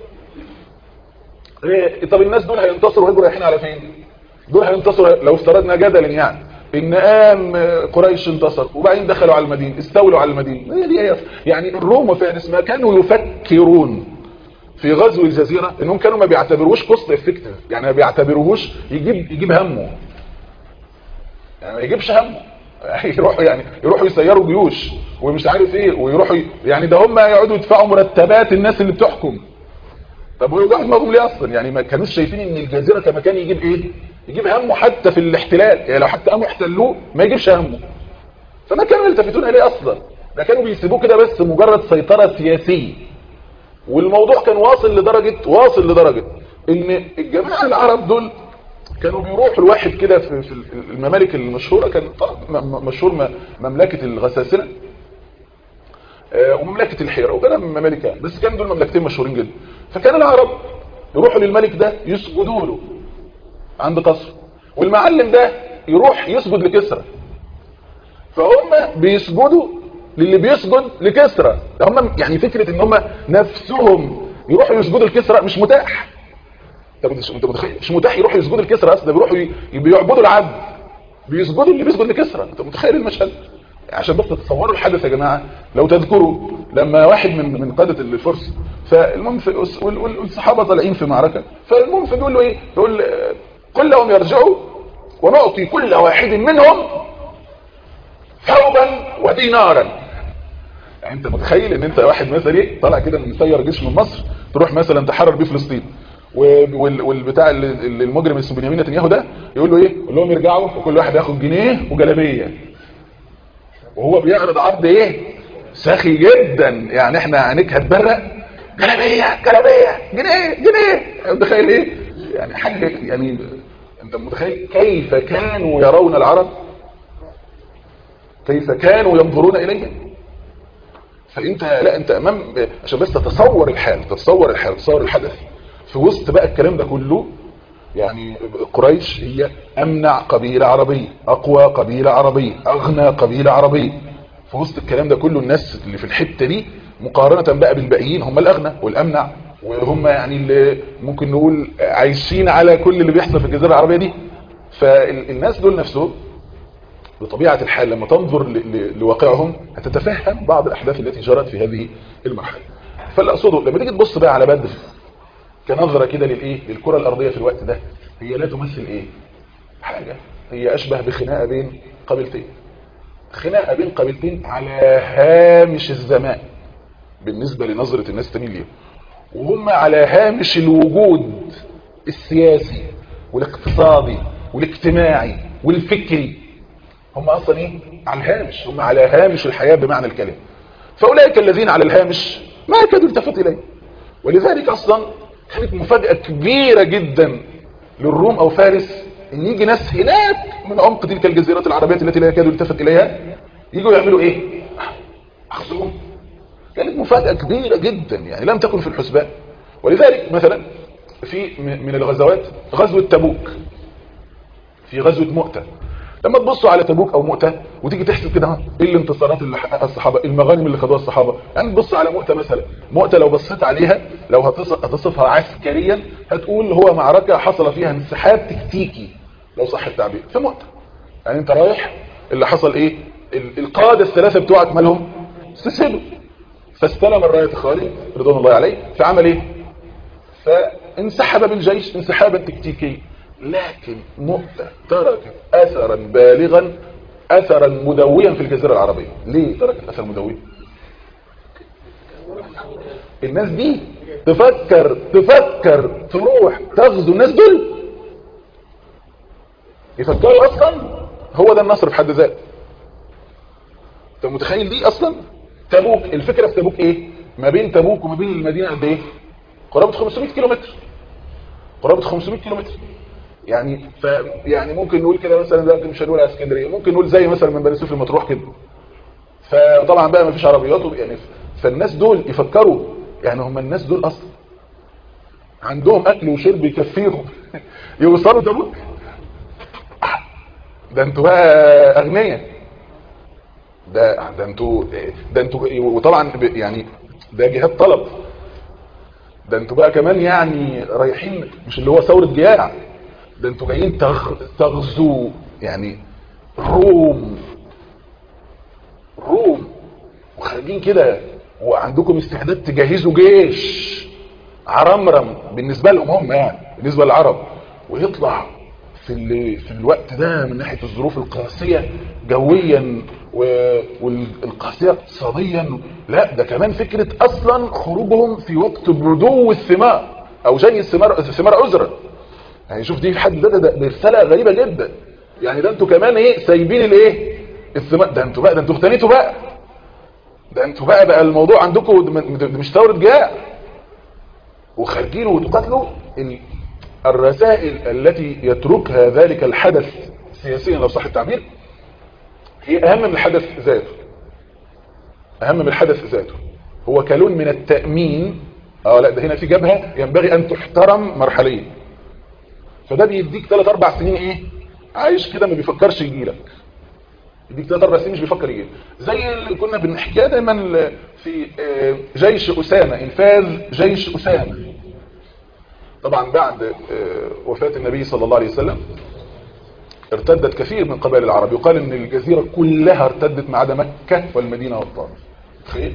إيه، طب الناس دول هينتصروا وهيجوا رايحين على فين دول هينتصروا لو افترضنا جدلا يعني ان قام قريش انتصر وبعدين دخلوا على المدينه استولوا على المدينه هي دي هي يعني الروم وفارس ما كانوا يفكرون في غزو الجزيرة انهم كانوا ما بيعتبروش كوست افكتيف يعني ما بيعتبروهوش يجيب يجيب همه يعني ما يجيبش همه يروحوا يعني يروحوا يسيروا جيوش ومش عارف ايه ويروحوا ي- يعني ده هم يقعدوا يدفعوا مرتبات الناس اللي بتحكم طب ويوجعوا دماغهم ليه اصلا يعني ما كانوش شايفين ان الجزيرة كمكان يجيب ايه يجيب همه حتى في الاحتلال يعني لو حتى قاموا احتلوه ما يجيبش همه فما كانوا يلتفتون اليه اصلا ده كانوا بيسيبوه كده بس مجرد سيطرة سياسية والموضوع كان واصل لدرجة واصل لدرجة ان الجماعة العرب دول كانوا بيروحوا الواحد كده في في الممالك المشهورة كان طبعاً م- م- مشهور م- مملكة الغساسنة آه، ومملكة الحيرة وغيرها من الممالك يعني بس كان دول مملكتين مشهورين جدا فكان العرب يروحوا للملك ده يسجدوا له عند قصر والمعلم ده يروح يسجد لكسرى فهم بيسجدوا للي بيسجد لكسرى ده هم يعني فكرة ان هم نفسهم يروحوا يسجدوا لكسرى مش متاح انت متخ- انت متخيل مش متاح يروحوا يسجدوا لكسرى اصلا ده بيروحوا ي- بيعبدوا العبد بيسجدوا اللي بيسجد لكسرى انت متخيل المشهد عشان بس تتصوروا الحدث يا جماعه لو تذكروا لما واحد من من قاده الفرس فالمهم في وال- وال- والصحابه طالعين في معركه فالمهم فبيقول له ايه يقول آه، قل لهم يرجعوا ونعطي كل واحد منهم ثوبا ودينارا يعني انت متخيل ان انت واحد مثلا ايه طالع كده من مسير جيش من مصر تروح مثلا تحرر بيه فلسطين و- وال- والبتاع اللي- اللي المجرم اسمه بنيامين نتنياهو ده يقول له ايه يقول لهم يرجعوا وكل واحد ياخد جنيه وجلابيه وهو بيعرض عرض ايه سخي جدا يعني احنا عينيك هتبرق جلابيه جلابيه جنيه جنيه متخيل ايه يعني حاجه يعني انت متخيل كيف كانوا يرون العرب كيف كانوا ينظرون إليه فانت لا انت امام عشان بس تتصور الحال تتصور الحال تتصور الحدث في وسط بقى الكلام ده كله يعني قريش هي امنع قبيلة عربية اقوى قبيلة عربية اغنى قبيلة عربية في وسط الكلام ده كله الناس اللي في الحتة دي مقارنة بقى بالباقيين هم الاغنى والامنع وهم يعني اللي ممكن نقول عايشين على كل اللي بيحصل في الجزيرة العربية دي فالناس دول نفسهم بطبيعة الحال لما تنظر ل- ل- لواقعهم هتتفهم بعض الأحداث التي جرت في هذه المرحلة فاللي أقصده لما تيجي تبص بقى على بدر كنظرة كده للإيه للكرة الأرضية في الوقت ده هي لا تمثل إيه حاجة هي أشبه بخناقة بين قبيلتين خناقة بين قبيلتين على هامش الزمان بالنسبة لنظرة الناس تميل ليهم وهم على هامش الوجود السياسي والاقتصادي والاجتماعي والفكري هم اصلا ايه على الهامش هم على هامش الحياة بمعنى الكلمة فاولئك الذين على الهامش ما كادوا التفت اليه ولذلك اصلا كانت مفاجأة كبيرة جدا للروم او فارس ان يجي ناس هناك من عمق تلك الجزيرات العربية التي لا يكادوا التفت اليها يجوا يعملوا ايه اخذوهم كانت مفاجأة كبيرة جدا يعني لم تكن في الحسبان ولذلك مثلا في م- من الغزوات غزوة تبوك في غزوة مؤتة لما تبصوا على تبوك او مؤتة وتيجي تحسب كده ها، ايه الانتصارات اللي حققها الصحابة المغانم اللي خدوها الصحابة يعني تبص على مؤتة مثلا مؤتة لو بصيت عليها لو هتص- هتصفها عسكريا هتقول هو معركة حصل فيها انسحاب تكتيكي لو صح التعبير في مؤتة يعني انت رايح اللي حصل ايه ال- القادة الثلاثة بتوعك مالهم استسهلوا فاستلم الراية خالد رضوان الله عليه فعمل ايه فانسحب بالجيش انسحابا تكتيكيا لكن مؤتة تركت اثرا بالغا اثرا مدويا في الجزيرة العربية ليه تركت اثر مدوي الناس دي تفكر تفكر تروح تغزو الناس دول يفكروا اصلا هو ده النصر في حد ذاته انت متخيل دي اصلا تبوك الفكره في تبوك ايه ما بين تبوك وما بين المدينه قد ايه قرابه 500 كيلو متر قرابه 500 كيلو متر يعني ف يعني ممكن نقول كده مثلا دلوقتي مش هنقول على اسكندريه ممكن نقول زي مثلا من بني سويف لما تروح كده فطبعا بقى ما فيش عربيات يعني فالناس دول يفكروا يعني هم الناس دول اصلا عندهم اكل وشرب يكفيهم يوصلوا تبوك ده انتوا بقى اغنياء ده ده انتوا ده انتوا وطبعا يعني ده جهاد طلب ده انتوا بقى كمان يعني رايحين مش اللي هو ثوره جياع ده انتوا جايين تغ... تغزو يعني روم روم وخارجين كده وعندكم استعداد تجهزوا جيش عرمرم بالنسبه لهم هم يعني بالنسبه للعرب ويطلع في ال... في الوقت ده من ناحيه الظروف القاسيه جويا و... والقاسيه اقتصاديا لا ده كمان فكره اصلا خروجهم في وقت بدو الثمار او جني الثمار الثمار عذرا يعني شوف دي في حد ذاتها ده رساله غريبه جدا يعني ده انتوا كمان ايه سايبين الايه الثمار ده انتوا بقى ده انتوا اغتنيتوا بقى ده انتوا بقى بقى الموضوع عندكم مش ثوره جاع وخارجين وتقاتلوا الرسائل التي يتركها ذلك الحدث سياسيا لو صح التعبير هي اهم من الحدث ذاته اهم من الحدث ذاته هو كلون من التأمين اه لا ده هنا في جبهة ينبغي ان تحترم مرحليا فده بيديك 3 4 سنين ايه عايش كده ما بيفكرش يجي لك يديك 3 4 سنين مش بيفكر يجي زي اللي كنا بنحكيها دايما في جيش اسامه انفاذ جيش اسامه طبعا بعد وفاة النبي صلى الله عليه وسلم ارتدت كثير من قبائل العرب يقال ان الجزيرة كلها ارتدت ما عدا مكة والمدينة والطائف تخيل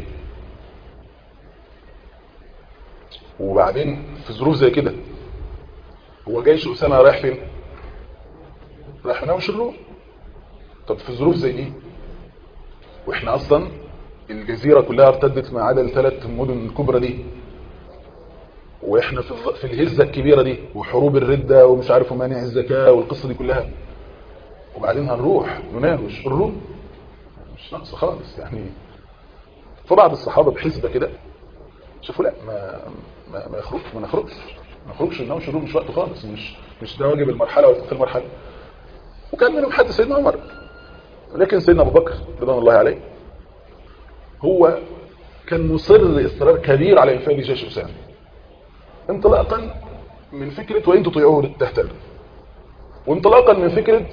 وبعدين في ظروف زي كده هو جيش أسامة رايح فين رايح ناوي الروم طب في ظروف زي دي واحنا اصلا الجزيرة كلها ارتدت ما عدا الثلاث مدن الكبرى دي واحنا في في الهزة الكبيرة دي وحروب الردة ومش عارف مانع الزكاة والقصة دي كلها وبعدين هنروح نناوش الروم مش ناقصة خالص يعني فبعض الصحابة بحسبة كده شافوا لا ما ما ما يخرج ما نخرجش ما نخرجش نناوش الروم مش وقته خالص مش مش ده واجب المرحلة ولا المرحلة وكان منهم حد سيدنا عمر لكن سيدنا ابو بكر رضوان الله عليه هو كان مصر اصرار كبير على انفاذ جيش اسامه انطلاقا من فكرة وإن تطيعوه تهتدوا وانطلاقا من فكرة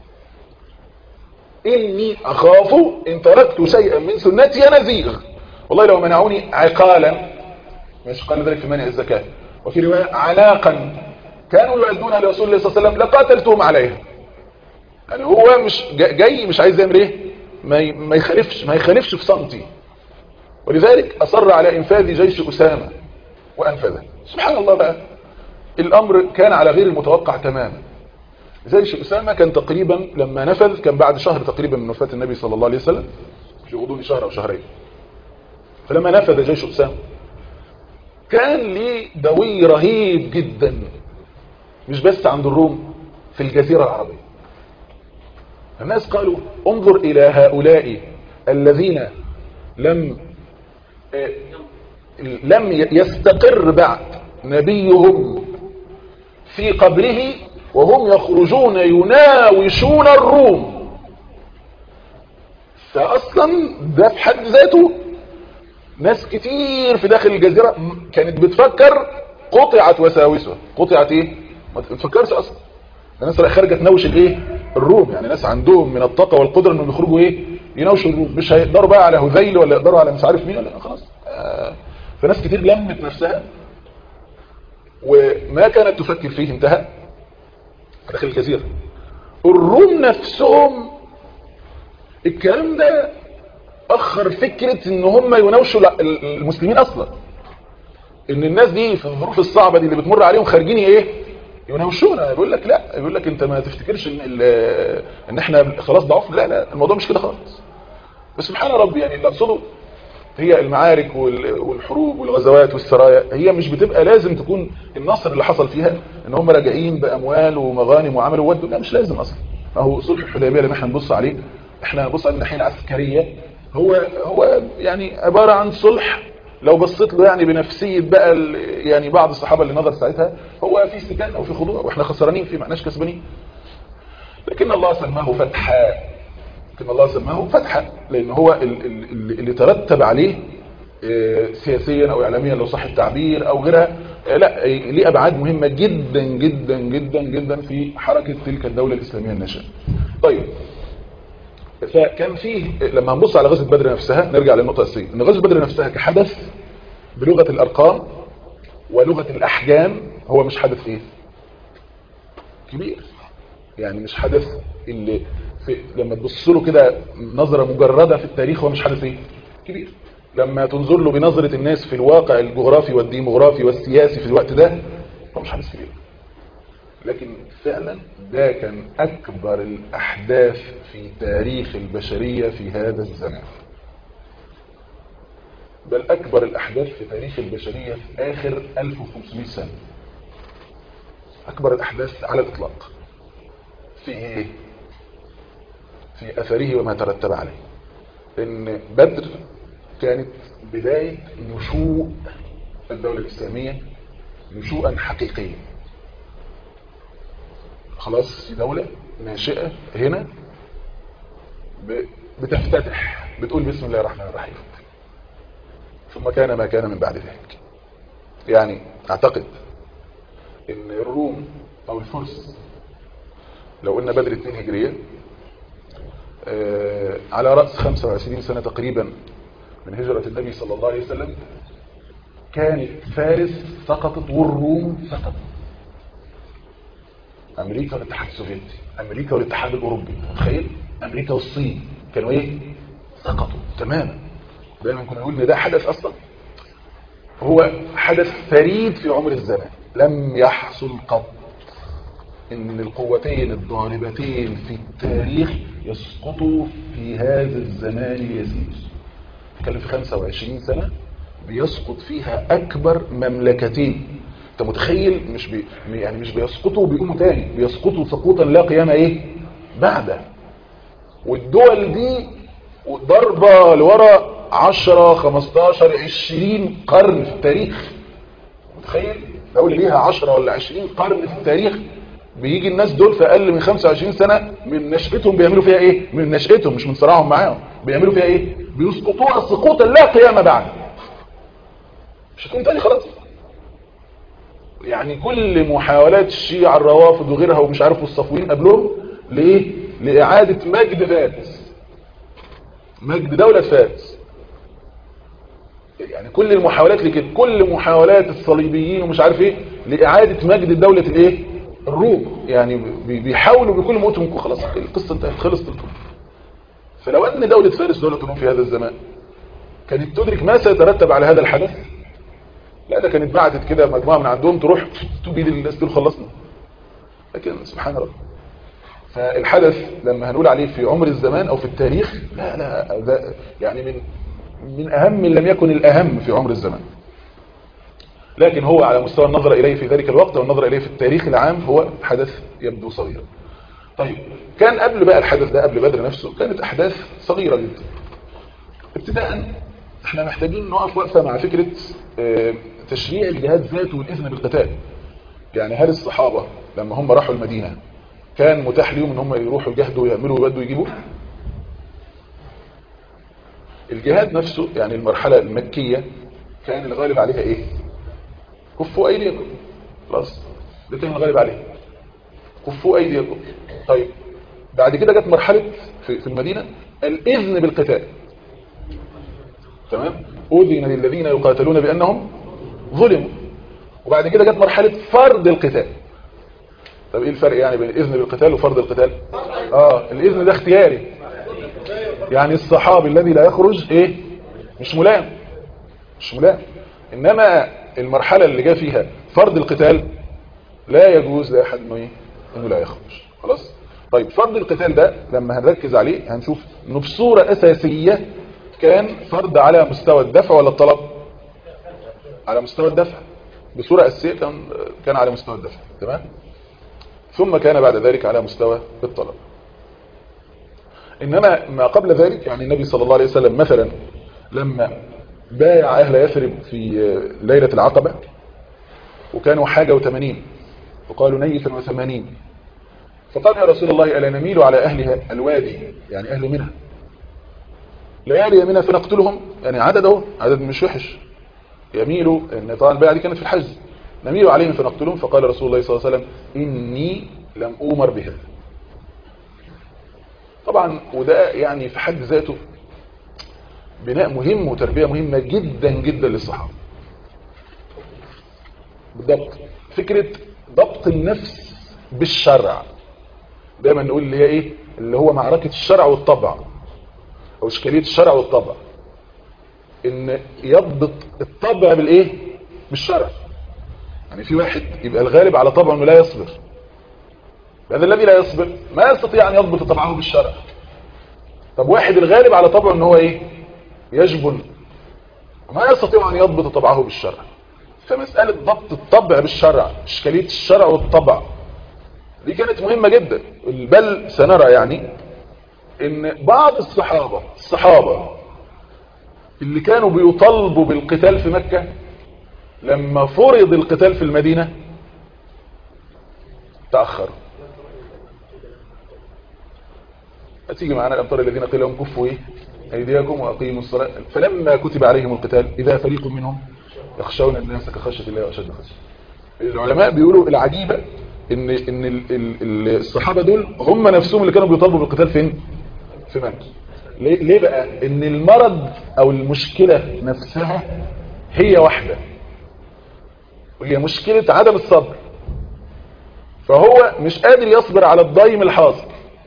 إني أخاف إن تركت شيئا من سنتي نزيغ والله لو منعوني عقالا مش قال ذلك في منع الزكاة وفي رواية عناقا كانوا يعدونها لرسول الله صلى الله عليه وسلم لقاتلتهم عليها يعني هو مش جاي مش عايز يعمل ايه ما يخالفش ما يخالفش في سنتي ولذلك أصر على إنفاذ جيش أسامة وأنفذه سبحان الله بقى الأمر كان على غير المتوقع تماما جيش أسامة كان تقريبا لما نفذ كان بعد شهر تقريبا من وفاة النبي صلى الله عليه وسلم في غضون شهر أو شهرين فلما نفذ جيش أسامة كان ليه دوي رهيب جدا مش بس عند الروم في الجزيرة العربية الناس قالوا انظر إلى هؤلاء الذين لم لم يستقر بعد نبيهم في قبره وهم يخرجون يناوشون الروم فأصلا ده في حد ذاته ناس كتير في داخل الجزيرة كانت بتفكر قطعت وساوسها قطعت ايه ما تفكرش اصلا الناس خارجه تناوش الايه الروم يعني ناس عندهم من الطاقه والقدره انهم يخرجوا ايه يناوشوا الروم مش هيقدروا بقى على هذيل ولا يقدروا على مش عارف مين ولا خلاص آه فناس كتير لمت نفسها وما كانت تفكر فيه انتهى داخل الجزيره الروم نفسهم الكلام ده اخر فكره ان هم يناوشوا المسلمين اصلا ان الناس دي في الظروف الصعبه دي اللي بتمر عليهم خارجين ايه يناوشونا يقول لك لا يقول لك انت ما تفتكرش ان ان احنا خلاص ضعف لا لا الموضوع مش كده خالص بس سبحان ربي يعني اللي اقصده هي المعارك وال- والحروب والغزوات والسرايا هي مش بتبقى لازم تكون النصر اللي حصل فيها ان هم راجعين باموال ومغانم وعملوا ودوا لا مش لازم اصلا ما هو صلح الحديبيه لما احنا نبص عليه احنا نبص على الناحيه العسكريه هو هو يعني عباره عن صلح لو بصيت له يعني بنفسيه بقى ال- يعني بعض الصحابه اللي نظر ساعتها هو في استكانه وفي خضوع واحنا خسرانين فيه ما احناش كسبانين لكن الله سماه فتحا لكن الله سماه فتحا لان هو ال- ال- ال- اللي ترتب عليه آه، سياسيا او اعلاميا لو صح التعبير او غيرها آه، لا آه، ليه ابعاد مهمه جدا جدا جدا جدا في حركه تلك الدوله الاسلاميه الناشئه. طيب فكان فيه لما نبص على غزوه بدر نفسها نرجع للنقطه الاساسيه ان غزوه بدر نفسها كحدث بلغه الارقام ولغه الاحجام هو مش حدث ايه كبير يعني مش حدث اللي في لما تبص له كده نظرة مجردة في التاريخ هو مش حدث ايه كبير لما تنظر له بنظرة الناس في الواقع الجغرافي والديموغرافي والسياسي في الوقت ده هو مش حدث كبير لكن فعلا ده كان أكبر الأحداث في تاريخ البشرية في هذا الزمان بل أكبر الأحداث في تاريخ البشرية في آخر 1500 سنة أكبر الأحداث على الإطلاق في إيه؟ في أثره وما ترتب عليه إن بدر كانت بداية نشوء الدولة الإسلامية نشوءا حقيقيا خلاص في دولة ناشئة هنا ب- بتفتتح بتقول بسم الله الرحمن الرحيم ثم كان ما كان من بعد ذلك يعني اعتقد ان الروم او الفرس لو قلنا بدر 2 هجرية آه، على رأس 25 سنة تقريبا من هجرة النبي صلى الله عليه وسلم كانت فارس سقطت والروم سقطت امريكا والاتحاد السوفيتي امريكا والاتحاد الاوروبي تخيل امريكا والصين كانوا ايه سقطوا تماما دايما كنا نقول ان ده حدث اصلا هو حدث فريد في عمر الزمان لم يحصل قط ان القوتين الضاربتين في التاريخ يسقطوا في هذا الزمان اليسير نتكلم في 25 سنة بيسقط فيها اكبر مملكتين انت متخيل مش بي يعني مش بيسقطوا وبيقوموا تاني بيسقطوا سقوطا لا قيام ايه بعده والدول دي ضربة لورا 10 15 20 قرن في التاريخ متخيل دولة ليها 10 ولا 20 قرن في التاريخ بيجي الناس دول في اقل من 25 سنة من نشأتهم بيعملوا فيها ايه من نشأتهم مش من صراعهم معاهم بيعملوا فيها ايه بيسقطوها سقوطا لا قيام بعد مش هتكون تاني خلاص يعني كل محاولات الشيعة الروافض وغيرها ومش عارف والصفويين قبلهم لإيه؟ لإعادة مجد فارس مجد دولة فارس يعني كل المحاولات لكده كل محاولات الصليبيين ومش عارف ايه لإعادة مجد دولة الايه الروم يعني بي- بيحاولوا بكل موتهم خلاص القصة انتهت خلصت الكل فلو ان دولة فارس دولة الروم في هذا الزمان كانت تدرك ما سيترتب على هذا الحدث لا ده كانت بعتت كده مجموعة من عندهم تروح تبيد الناس دول خلصنا لكن سبحان الله فالحدث لما هنقول عليه في عمر الزمان او في التاريخ لا لا ده يعني من من اهم من لم يكن الاهم في عمر الزمان لكن هو على مستوى النظر اليه في ذلك الوقت والنظر اليه في التاريخ العام هو حدث يبدو صغيرا طيب كان قبل بقى الحدث ده قبل بدر نفسه كانت احداث صغيرة جدا ابتداء احنا محتاجين نقف وقفة مع فكرة اه تشريع الجهاد ذاته والاذن بالقتال يعني هل الصحابة لما هم راحوا المدينة كان متاح لهم ان هم يروحوا يجاهدوا ويعملوا ويبدوا يجيبوا الجهاد نفسه يعني المرحلة المكية كان الغالب عليها ايه كفوا ايديكم خلاص ده كان الغالب عليه كفوا ايديكم طيب بعد كده جت مرحلة في, في المدينة الاذن بالقتال تمام اذن للذين يقاتلون بانهم ظلموا وبعد كده جت مرحلة فرض القتال طب ايه الفرق يعني بين الاذن بالقتال وفرض القتال اه الاذن ده اختياري يعني الصحابي الذي لا يخرج ايه مش ملام مش ملام انما المرحلة اللي جاء فيها فرض القتال لا يجوز لاحد انه ايه انه لا يخرج خلاص طيب فرض القتال ده لما هنركز عليه هنشوف انه بصورة اساسية كان فرض على مستوى الدفع ولا الطلب على مستوى الدفع بصورة أساسية كان كان على مستوى الدفع تمام ثم كان بعد ذلك على مستوى الطلب إنما ما قبل ذلك يعني النبي صلى الله عليه وسلم مثلا لما بايع أهل يثرب في ليلة العقبة وكانوا حاجة وثمانين وقالوا نيفا وثمانين فقال يا رسول الله ألا نميل على أهل الوادي يعني أهل منها ليالي منها فنقتلهم يعني عدده عدد مش وحش يميلوا ان طبعا البيعه دي كانت في الحج نميل عليهم فنقتلهم فقال رسول الله صلى الله عليه وسلم إني لم أؤمر بهذا طبعا وده يعني في حد ذاته بناء مهم وتربية مهمة جدا جدا للصحابة بالضبط فكرة ضبط النفس بالشرع دايما نقول اللي هي ايه اللي هو معركة الشرع والطبع او اشكالية الشرع والطبع ان يضبط الطبع بالايه بالشرع يعني في واحد يبقى الغالب على طبعه انه لا يصبر هذا الذي لا يصبر ما يستطيع ان يضبط طبعه بالشرع طب واحد الغالب على طبعه ان هو ايه يجبن ما يستطيع ان يضبط طبعه بالشرع فمسألة ضبط الطبع بالشرع اشكالية الشرع والطبع دي كانت مهمة جدا بل سنرى يعني ان بعض الصحابة الصحابة اللي كانوا بيطالبوا بالقتال في مكة لما فرض القتال في المدينة تأخروا هتيجي معنا الأمطار الذين قيل لهم كفوا إيه؟ أيديكم وأقيموا الصلاة فلما كتب عليهم القتال إذا فريق منهم يخشون الناس كخشية الله وأشد خشية العلماء بيقولوا العجيبة إن إن ال- ال- الصحابة دول هم نفسهم اللي كانوا بيطالبوا بالقتال فين؟ في مكة ليه ليه بقى؟ إن المرض أو المشكلة نفسها هي واحدة وهي مشكلة عدم الصبر فهو مش قادر يصبر على الضيم الحاصل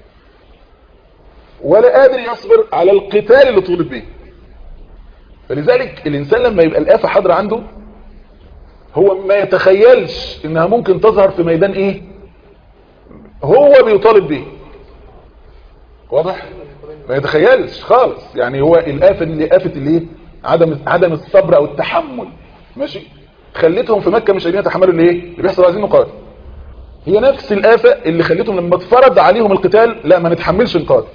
ولا قادر يصبر على القتال اللي طولب بيه فلذلك الإنسان لما يبقى الآفة حاضرة عنده هو ما يتخيلش إنها ممكن تظهر في ميدان إيه هو بيطالب بيه واضح ما يتخيلش خالص يعني هو الآفة اللي آفة اللي إيه؟ عدم عدم الصبر أو التحمل ماشي خلتهم في مكة مش قادرين يتحملوا اللي ايه اللي بيحصل عايزين نقاتل هي نفس الآفة اللي خلتهم لما اتفرض عليهم القتال لا ما نتحملش نقاتل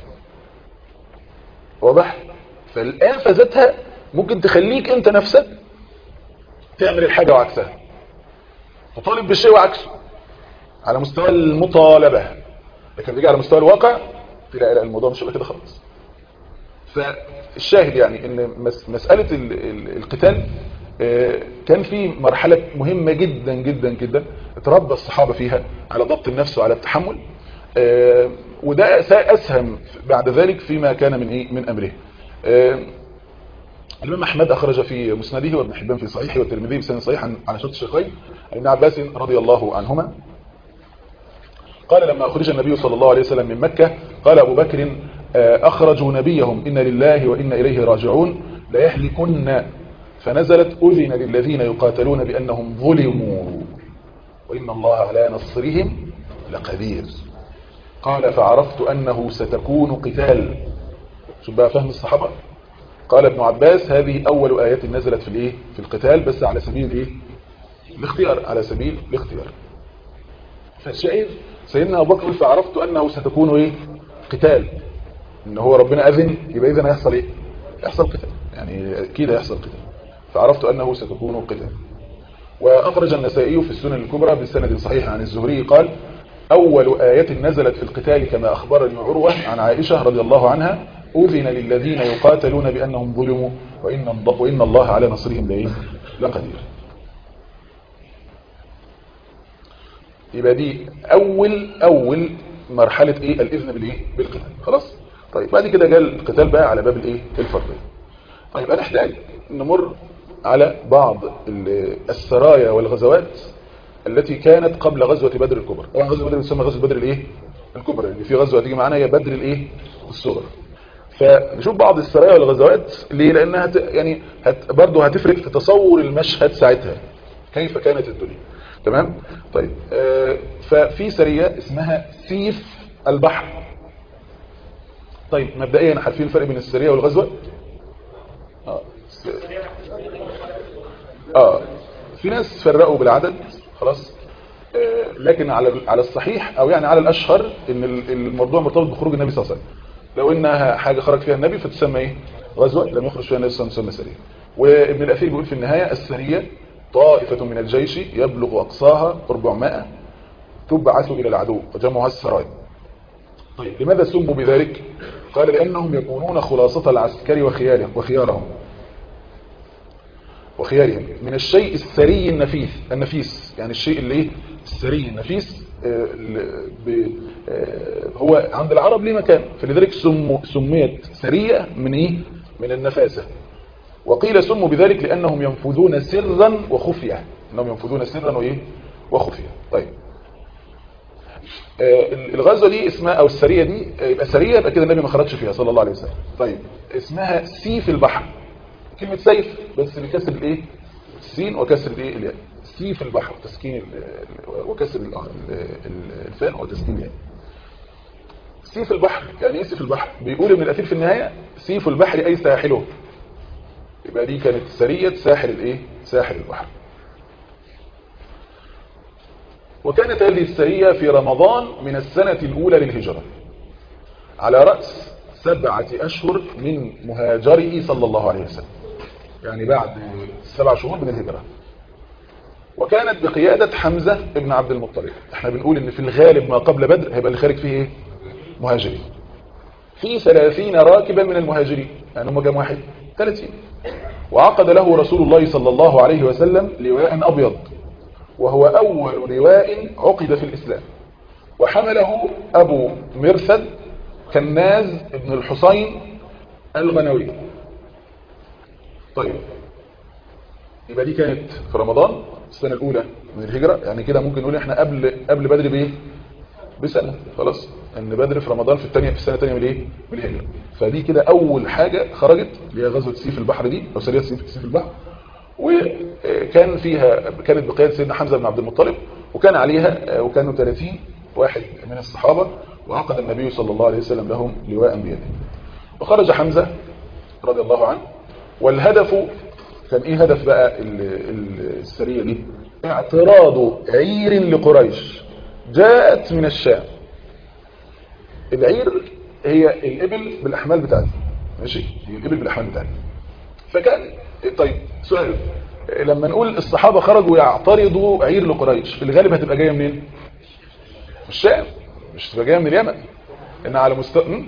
واضح فالآفة ذاتها ممكن تخليك انت نفسك تعمل الحاجة وعكسها تطالب بالشيء وعكسه على مستوى المطالبة لكن تيجي على مستوى الواقع تلاقي لا الموضوع مش كده خالص فالشاهد يعني ان مس- مسألة ال- ال- القتال آه، كان في مرحلة مهمة جدا جدا جدا اتربى الصحابة فيها على ضبط النفس وعلى التحمل آه، وده س- أسهم بعد ذلك فيما كان من إيه من أمره آه، الإمام أحمد أخرج في مسنده وابن حبان في صحيحه والترمذي بسند صحيح عن على شرط الشيخين عن ابن عباس رضي الله عنهما قال لما أخرج النبي صلى الله عليه وسلم من مكة قال أبو بكر آه، أخرجوا نبيهم إن لله وإن إليه راجعون ليهلكن فنزلت أذن للذين يقاتلون بأنهم ظلموا وإن الله على نصرهم لقدير قال فعرفت أنه ستكون قتال شوف بقى فهم الصحابة قال ابن عباس هذه أول آيات نزلت في الإيه في القتال بس على سبيل الإيه الاختيار على سبيل الاختيار فالشاهد سيدنا أبو بكر فعرفت أنه ستكون إيه قتال إن هو ربنا أذن يبقى إذن هيحصل إيه يحصل قتال يعني أكيد هيحصل قتال فعرفت أنه ستكون قتال وأخرج النسائي في السنن الكبرى بسند صحيح عن الزهري قال أول آية نزلت في القتال كما أخبرني عروة عن عائشة رضي الله عنها أذن للذين يقاتلون بأنهم ظلموا وإن, الض- وإن الله على نصرهم لإيه؟ لقدير يبقى دي أول أول مرحلة إيه الإذن بالإيه بالقتال خلاص طيب بعد كده جاء القتال بقى على باب الإيه الفرضية طيب أنا أحتاج نمر على بعض ال- السرايا والغزوات التي كانت قبل غزوة بدر الكبرى طبعا غزوة بدر تسمى غزوة بدر الإيه الكبرى اللي في غزوة تيجي معانا هي بدر الإيه الصغرى فنشوف بعض السرايا والغزوات ليه لأنها ت- يعني هت برضه هتفرق في تصور المشهد ساعتها كيف كانت الدنيا تمام طيب آه ففي سرية اسمها سيف البحر طيب مبدئيا عارفين الفرق بين السرية والغزوة اه في ناس فرقوا بالعدد خلاص آه لكن على على الصحيح او يعني على الاشهر ان الموضوع مرتبط بخروج النبي صلى الله عليه وسلم لو انها حاجه خرج فيها النبي فتسمى ايه غزوه لم يخرج فيها النبي صلى الله عليه وسلم سريه وابن الاثير بيقول في النهايه السريه طائفه من الجيش يبلغ اقصاها 400 تبعث الى العدو وجمعها السرايا طيب لماذا سموا بذلك قال لانهم يكونون خلاصه العسكر وخياره وخيارهم وخيارهم من الشيء السري النفيس النفيس يعني الشيء اللي ايه السري النفيس آه ب آه هو عند العرب ليه مكان فلذلك سموا سميت سرية من ايه من النفاسة وقيل سموا بذلك لانهم ينفذون سرا وخفية انهم ينفذون سرا وايه وخفية طيب آه الغزوه دي اسمها او السريه دي يبقى سريه يبقى كده النبي ما خرجش فيها صلى الله عليه وسلم طيب اسمها سيف البحر كلمة سيف بس بكسر الايه السين وكسر الايه الياء سيف البحر تسكين وكسر الفاء وتسكين الياء سيف البحر يعني ايه سيف البحر بيقول ابن الاثير في النهايه سيف البحر اي ساحله يبقى دي كانت سريه ساحل الايه ساحل البحر وكانت هذه السريه في رمضان من السنه الاولى للهجره على راس سبعه اشهر من مهاجره صلى الله عليه وسلم يعني بعد سبع شهور من الهجرة وكانت بقيادة حمزة ابن عبد المطلب احنا بنقول ان في الغالب ما قبل بدر هيبقى اللي خارج فيه ايه مهاجرين في ثلاثين راكبا من المهاجرين يعني هم كام واحد ثلاثين وعقد له رسول الله صلى الله عليه وسلم لواء أبيض وهو أول لواء عقد في الإسلام وحمله أبو مرثد كناز ابن الحسين الغنوي طيب يبقى دي كانت في رمضان السنة الأولى من الهجرة يعني كده ممكن نقول احنا قبل قبل بدر بإيه بسنة خلاص ان بدر في رمضان في الثانية في السنة الثانية من الايه من الهجرة فدي كده أول حاجة خرجت اللي هي غزوة سيف البحر دي أو سرية سيف سيف البحر وكان فيها كانت بقيادة سيدنا حمزة بن عبد المطلب وكان عليها وكانوا 30 واحد من الصحابة وعقد النبي صلى الله عليه وسلم لهم لواء بيده وخرج حمزة رضي الله عنه والهدف كان ايه هدف بقى السرية دي اعتراض عير لقريش جاءت من الشام العير هي الابل بالاحمال بتاعتها ماشي هي الابل بالاحمال بتاعتها فكان طيب سؤال لما نقول الصحابة خرجوا يعترضوا عير لقريش في الغالب هتبقى جاية منين من الشام مش تبقى جاية من اليمن ان على مستوى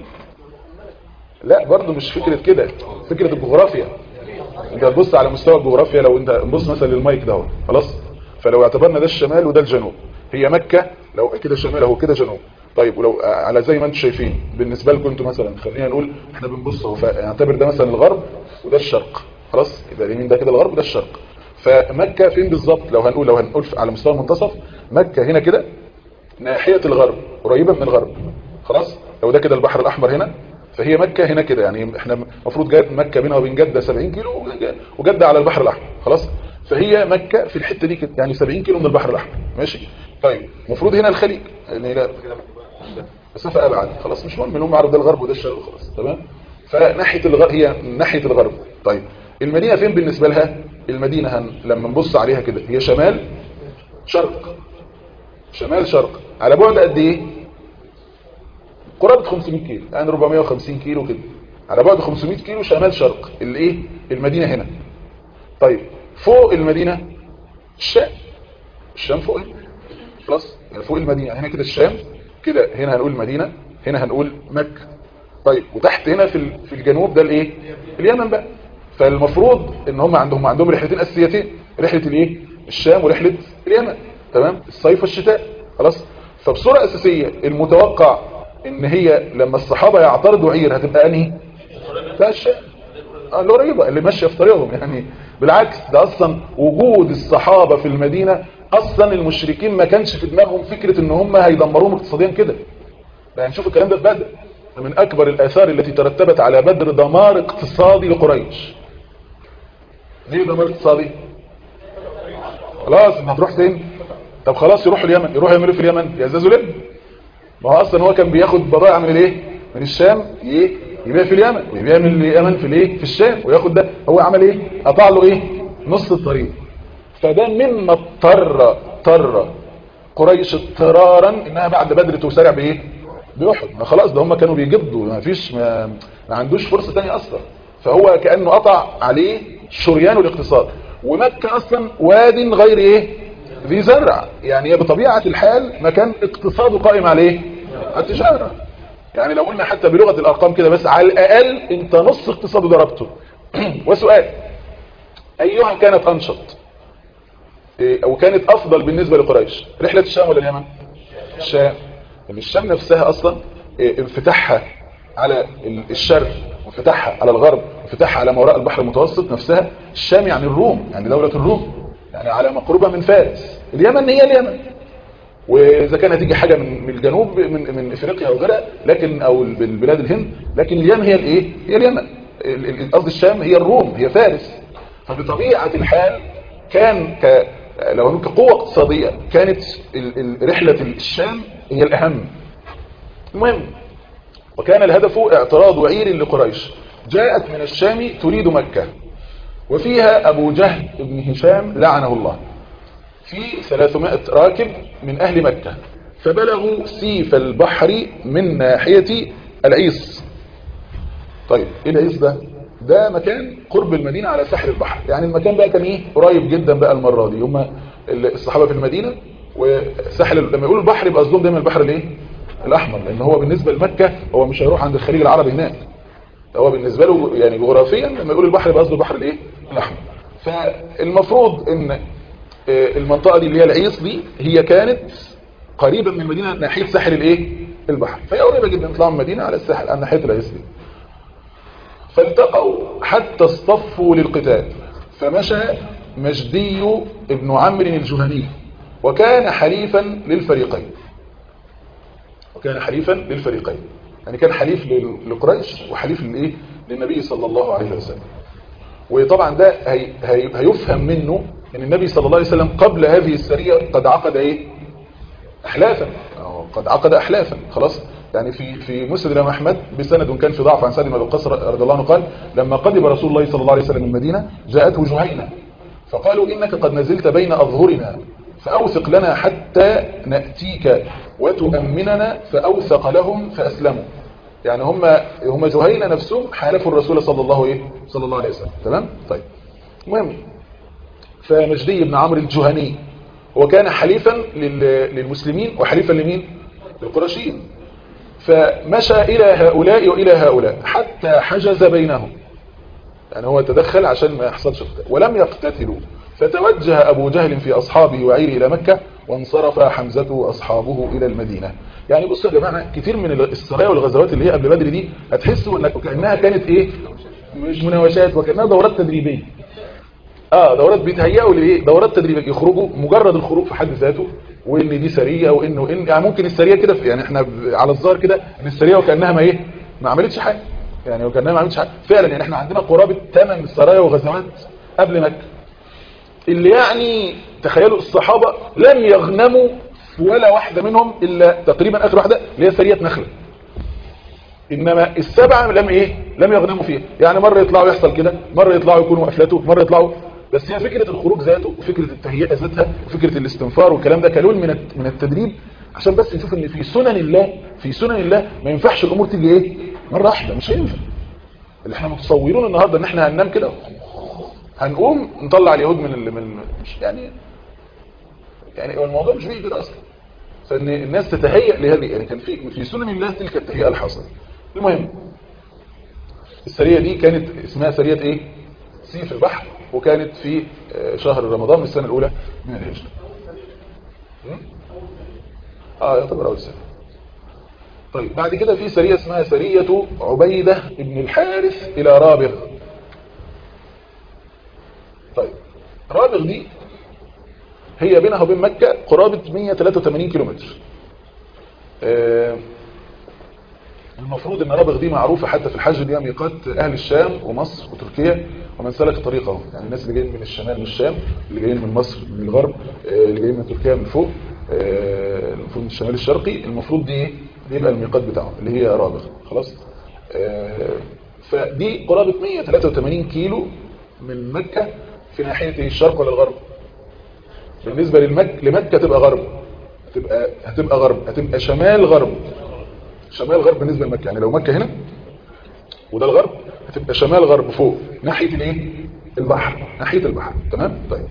لا برضه مش فكرة كده فكرة الجغرافيا انت هتبص على مستوى الجغرافيا لو انت بص مثلا للمايك ده خلاص فلو اعتبرنا ده الشمال وده الجنوب هي مكة لو كده شمال اهو كده جنوب طيب ولو على زي ما انتم شايفين بالنسبة لكم انتم مثلا خلينا نقول احنا بنبص اهو نعتبر ده مثلا الغرب وده الشرق خلاص يبقى اليمين ده كده الغرب وده الشرق فمكة فين بالظبط لو هنقول لو هنقول على مستوى المنتصف مكة هنا كده ناحية الغرب قريبة من الغرب خلاص لو ده كده البحر الاحمر هنا فهي مكة هنا كده يعني احنا المفروض جايه مكة بينها وبين جدة 70 كيلو وجدة على البحر الأحمر خلاص فهي مكة في الحتة دي كده يعني 70 كيلو من البحر الأحمر ماشي طيب المفروض هنا الخليج يعني لا مسافة أبعد خلاص مش مهم هم عرض ده الغرب وده الشرق خلاص تمام فناحية الغرب هي ناحية الغرب طيب المدينة فين بالنسبة لها المدينة هن... لما نبص عليها كده هي شمال شرق شمال شرق على بعد قد ايه قرابة 500 كيلو يعني 450 كيلو كده على بعد 500 كيلو شمال شرق الايه المدينة هنا طيب فوق المدينة الشام الشام فوق خلاص يعني فوق المدينة هنا كده الشام كده هنا هنقول المدينة هنا هنقول مكة طيب وتحت هنا في في الجنوب ده الايه اليمن بقى فالمفروض ان هم عندهم عندهم رحلتين اساسيتين رحله الايه الشام ورحله اليمن تمام الصيف والشتاء خلاص فبصوره اساسيه المتوقع ان هي لما الصحابه يعترضوا عير هتبقى انهي بتاع الشام اللي قريبه اللي ماشيه في طريقهم يعني بالعكس ده اصلا وجود الصحابه في المدينه اصلا المشركين ما كانش في دماغهم فكره ان هم هيدمروهم اقتصاديا كده يعني نشوف الكلام ده في بدر من اكبر الاثار التي ترتبت على بدر دمار اقتصادي لقريش ليه دمار اقتصادي خلاص انت هتروح فين طب خلاص يروحوا اليمن يروحوا يعملوا في اليمن يعززوا لب ما هو اصلا هو كان بياخد بضائع من الايه من الشام ايه يبيع في اليمن ويبيع من اليمن في الايه في الشام وياخد ده هو عمل ايه قطع له ايه نص الطريق فده مما اضطر اضطر قريش اضطرارا انها بعد بدر تسارع بايه باحد ما خلاص ده هم كانوا بيجدوا ما فيش ما, ما عندوش فرصه ثانيه اصلا فهو كانه قطع عليه شريان الاقتصاد ومكه اصلا واد غير ايه ذي زرع يعني هي بطبيعه الحال مكان اقتصاده قائم على ايه على التجاره يعني لو قلنا حتى بلغه الارقام كده بس على الاقل انت نص اقتصاده ضربته وسؤال ايها كانت انشط إيه، او كانت افضل بالنسبه لقريش رحله الشام ولا اليمن الشام لان الشام نفسها اصلا إيه، انفتاحها على ال- الشرق وانفتاحها على الغرب وانفتاحها على ما وراء البحر المتوسط نفسها الشام يعني الروم يعني دوله الروم يعني على مقربه من فارس اليمن هي اليمن واذا كانت تيجي حاجه من من الجنوب من من افريقيا او غيرها لكن او البلاد الهند لكن اليمن هي الايه هي اليمن ال- ال- قصدي الشام هي الروم هي فارس فبطبيعه الحال كان ك لو هنقول كقوه اقتصاديه كانت ال- ال- رحله الشام هي الاهم المهم وكان الهدف اعتراض وعير لقريش جاءت من الشام تريد مكه وفيها ابو جهل بن هشام لعنه الله في 300 راكب من أهل مكة فبلغوا سيف البحر من ناحية العيس طيب ايه العيس ده ده مكان قرب المدينة على ساحل البحر يعني المكان بقى كان ايه قريب جدا بقى المرة دي هم الصحابة في المدينة وساحل لما يقولوا البحر يبقى قصدهم دايما البحر الايه الاحمر لان هو بالنسبة لمكة هو مش هيروح عند الخليج العربي هناك هو بالنسبة له يعني جغرافيا لما يقول البحر يبقى قصده البحر الايه الاحمر فالمفروض ان آه، المنطقة دي اللي هي العيص دي هي كانت قريبة من المدينة ناحية ساحل الايه البحر فهي قريبة جدا يطلعوا من المدينة على الساحل على ناحية العيص دي فالتقوا حتى اصطفوا للقتال فمشى مجدي ابن عمرو الجهني وكان حليفا للفريقين وكان حليفا للفريقين يعني كان حليف لل- لقريش وحليف للايه للنبي صلى الله عليه وسلم وطبعا ده هي هي هيفهم منه ان النبي صلى الله عليه وسلم قبل هذه السرية قد عقد ايه احلافا أو قد عقد احلافا خلاص يعني في في مسند الامام احمد بسند كان في ضعف عن سعد بن ابي وقاص رضي الله عنه قال لما قدم رسول الله صلى الله عليه وسلم المدينه جاءته جهينه فقالوا انك قد نزلت بين اظهرنا فاوثق لنا حتى ناتيك وتؤمننا فاوثق لهم فاسلموا يعني هم هم جهينه نفسهم حالفوا الرسول صلى الله ايه صلى الله عليه وسلم تمام طيب المهم فمجدي بن عمرو الجهني هو كان حليفا لل- للمسلمين وحليفا لمين للقرشيين فمشى إلى هؤلاء وإلى هؤلاء حتى حجز بينهم يعني هو تدخل عشان ما يحصلش قتال ولم يقتتلوا فتوجه أبو جهل في أصحابه وعيره إلى مكة وانصرف حمزة وأصحابه إلى المدينة يعني بصوا يا جماعة كتير من السرايا والغزوات اللي هي قبل بدر دي هتحسوا إنك كأنها كانت إيه مش مناوشات وكأنها دورات تدريبية اه دورات بيتهيئوا لايه دورات تدريبيه يخرجوا مجرد الخروج في حد ذاته وان دي سريه وان وان يعني ممكن السريه كده في- يعني احنا ب- على الظاهر كده ان السريه وكانها ما ايه ما عملتش حاجه يعني وكانها ما عملتش حاجه فعلا يعني احنا عندنا قرابه 8 سرايا وغزوات قبل مكه اللي يعني تخيلوا الصحابه لم يغنموا في ولا واحده منهم الا تقريبا اخر واحده اللي هي سريه نخله انما السبعه لم ايه لم يغنموا فيها يعني مره يطلعوا يحصل كده مره يطلعوا يكونوا افلتوا مره يطلعوا بس هي فكره الخروج ذاته وفكره التهيئه ذاتها وفكره الاستنفار والكلام ده كلون من الت- من التدريب عشان بس نشوف ان في سنن الله في سنن الله ما ينفعش الامور تيجي ايه مره واحده مش هينفع اللي احنا متصورون النهارده ان احنا هننام كده هنقوم نطلع اليهود من ال- من مش يعني يعني هو الموضوع مش بيجي كده اصلا فان الناس تتهيأ لهذه يعني كان في في سنن الله تلك التهيئه الحاصله المهم السريه دي كانت اسمها سريه ايه سيف البحر وكانت في آه، شهر رمضان من السنه الاولى من الهجره م? اه يعتبر اول سنه طيب بعد كده في سريه اسمها سريه عبيده ابن الحارث الى رابغ طيب رابغ دي هي بينها وبين مكة قرابة 183 كيلومتر آه، المفروض ان رابغ دي معروفة حتى في الحج دي ميقات اهل الشام ومصر وتركيا ومن سلك طريقهم يعني الناس اللي جايين من الشمال من الشام اللي جايين من مصر من الغرب آه، اللي جايين من تركيا من فوق آه، المفروض من الشمال الشرقي المفروض دي إيه؟ دي يبقى الميقات بتاعهم اللي هي رابغ خلاص آه، فدي قرابة 183 كيلو من مكة في ناحية الشرق ولا الغرب بالنسبة للمك لمكة تبقى غرب هتبقى هتبقى غرب هتبقى شمال غرب شمال غرب بالنسبة لمكة يعني لو مكة هنا وده الغرب هتبقى شمال غرب فوق ناحية الايه البحر ناحية البحر تمام طيب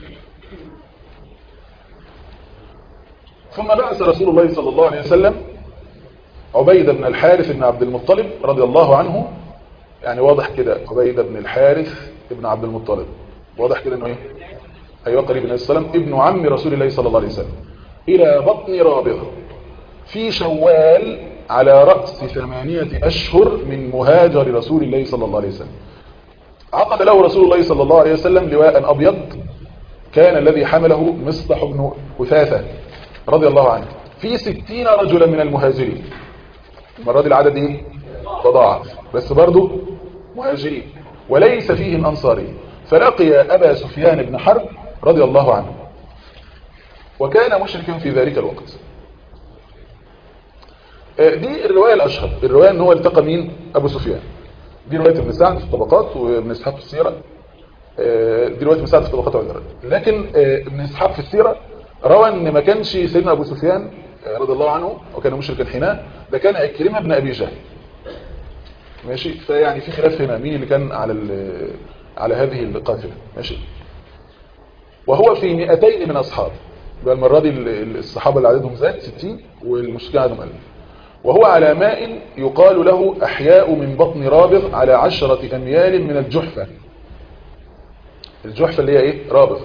ثم بعث رسول الله صلى الله عليه وسلم عبيد بن الحارث بن عبد المطلب رضي الله عنه يعني واضح كده عبيد بن الحارث بن عبد المطلب واضح كده انه ايه ايوه قريب النبي صلى الله عليه وسلم ابن عم رسول الله صلى الله عليه وسلم الى بطن رابغه في شوال على رأس ثمانية أشهر من مهاجر رسول الله صلى الله عليه وسلم عقد له رسول الله صلى الله عليه وسلم لواء أبيض كان الذي حمله مصطح بن وثاثة رضي الله عنه في ستين رجلا من المهاجرين المرة دي العدد ايه تضاعف بس برضو مهاجرين وليس فيهم أنصاري فلقي أبا سفيان بن حرب رضي الله عنه وكان مشركا في ذلك الوقت دي الرواية الأشهر الرواية ان هو التقى مين أبو سفيان دي رواية ابن سعد في الطبقات وابن إسحاق في السيرة دي رواية ابن سعد في الطبقات والدرجات لكن ابن إسحاق في السيرة روى ان ما كانش سيدنا أبو سفيان رضي الله عنه وكان مشركا حينها ده كان عكرمة بن أبي جهل ماشي فيعني في خلاف هنا مين اللي كان على على هذه القافلة ماشي وهو في 200 من أصحاب بقى المرة دي الصحابة اللي عددهم زاد 60 والمشركين عددهم 1000 وهو على ماء يقال له أحياء من بطن رابغ على عشرة أميال من الجحفة الجحفة اللي هي إيه؟ رابغ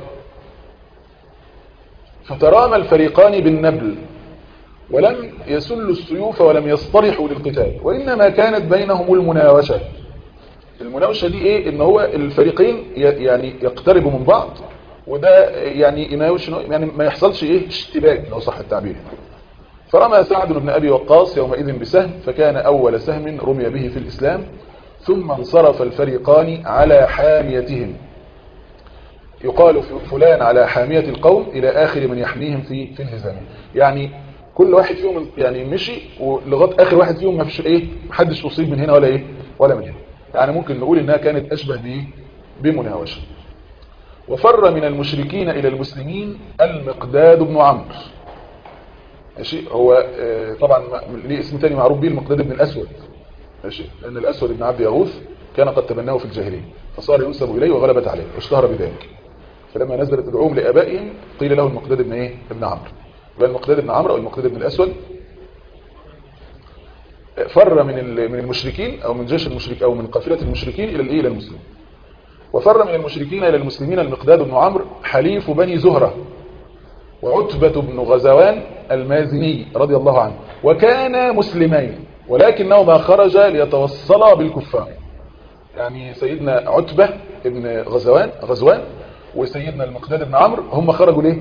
فترامى الفريقان بالنبل ولم يسلوا السيوف ولم يصطلحوا للقتال وإنما كانت بينهم المناوشة المناوشة دي إيه؟ إن هو الفريقين يعني يقتربوا من بعض وده يعني يناوش يعني ما يحصلش إيه اشتباك لو صح التعبير فرمى سعد بن أبي وقاص يومئذ بسهم فكان أول سهم رمي به في الإسلام ثم انصرف الفريقان على حاميتهم يقال فلان على حامية القوم إلى آخر من يحميهم في في الهزام يعني كل واحد فيهم يعني مشي ولغايه آخر واحد فيهم ما فيش إيه محدش أصيب من هنا ولا إيه ولا من هنا يعني ممكن نقول إنها كانت أشبه بإيه بمناوشة وفر من المشركين إلى المسلمين المقداد بن عمرو ماشي هو طبعا ليه اسم تاني معروف به المقداد بن الأسود ماشي لأن الأسود بن عبد يغوث كان قد تبناه في الجاهلية فصار ينسب إليه وغلبت عليه واشتهر بذلك فلما نزلت ادعوهم لآبائهم قيل له المقداد بن ايه ابن عمرو يبقى المقداد بن عمرو او المقداد بن الأسود فر من من المشركين او من جيش المشرك او من قافله المشركين الى الايه الى المسلمين وفر من المشركين الى المسلمين المقداد بن عمرو حليف بني زهره وعتبة بن غزوان المازني رضي الله عنه وكان مسلمين ولكنهما خرج ليتوصلا بالكفار يعني سيدنا عتبة ابن غزوان غزوان وسيدنا المقداد بن عمرو هم خرجوا ليه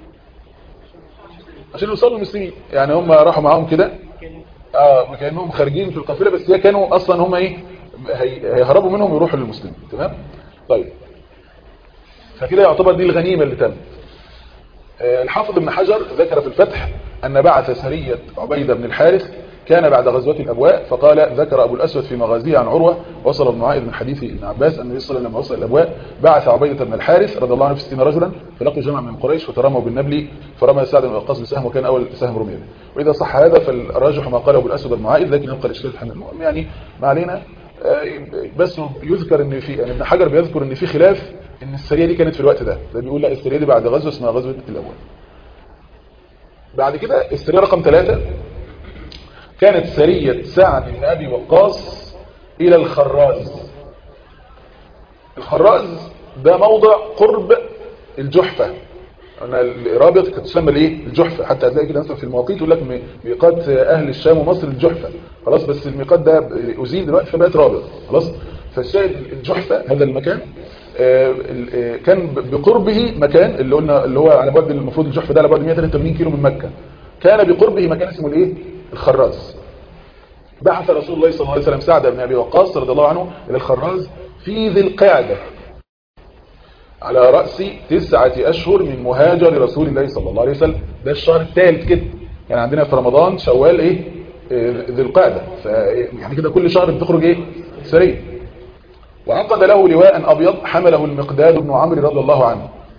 عشان يوصلوا المسلمين يعني هم راحوا معاهم كده اه كانهم خارجين في القافله بس هي كانوا اصلا هم ايه هيهربوا منهم ويروحوا للمسلمين تمام طيب فكده يعتبر دي الغنيمه اللي تمت الحافظ ابن حجر ذكر في الفتح أن بعث سرية عبيدة بن الحارث كان بعد غزوة الأبواء فقال ذكر أبو الأسود في مغازيه عن عروة وصل ابن عائد من حديث ابن عباس أن النبي صلى الله عليه وسلم لما وصل الأبواء بعث عبيدة بن الحارث رضي الله عنه في ستين رجلا فلقوا جمع من قريش فترموا بالنبل فرمى سعد بن وقاص بسهم وكان أول سهم رمي به وإذا صح هذا فالراجح ما قاله أبو الأسود بن عائد لكن يبقى الإشكال الحمد المهم يعني ما علينا بس يذكر ان في يعني ابن حجر بيذكر ان في خلاف ان السريه دي كانت في الوقت ده ده بيقول لا السريه دي بعد غزوه اسمها غزوه الأول بعد كده السرية رقم ثلاثة كانت سرية سعد بن أبي وقاص إلى الخراز الخراز ده موضع قرب الجحفة أنا الرابط كانت تسمى الايه الجحفة حتى هتلاقي كده مثلا في المواقيت يقول لك ميقات أهل الشام ومصر الجحفة خلاص بس الميقات ده أزيل دلوقتي فبقت رابط خلاص فالشاهد الجحفة هذا المكان كان بقربه مكان اللي قلنا اللي هو على بعد المفروض الجحفة ده على بعد 183 كيلو من مكة كان بقربه مكان اسمه الايه الخراز بعث رسول الله صلى الله عليه وسلم سعد بن ابي وقاص رضي الله عنه الى الخراز في ذي القعده على رأس تسعة أشهر من مهاجر رسول الله صلى الله عليه وسلم ده الشهر الثالث كده يعني عندنا في رمضان شوال ايه ذي القعدة يعني كده كل شهر بتخرج ايه سرية وعقد له لواء أبيض حمله المقداد بن عمرو رضي الله عنه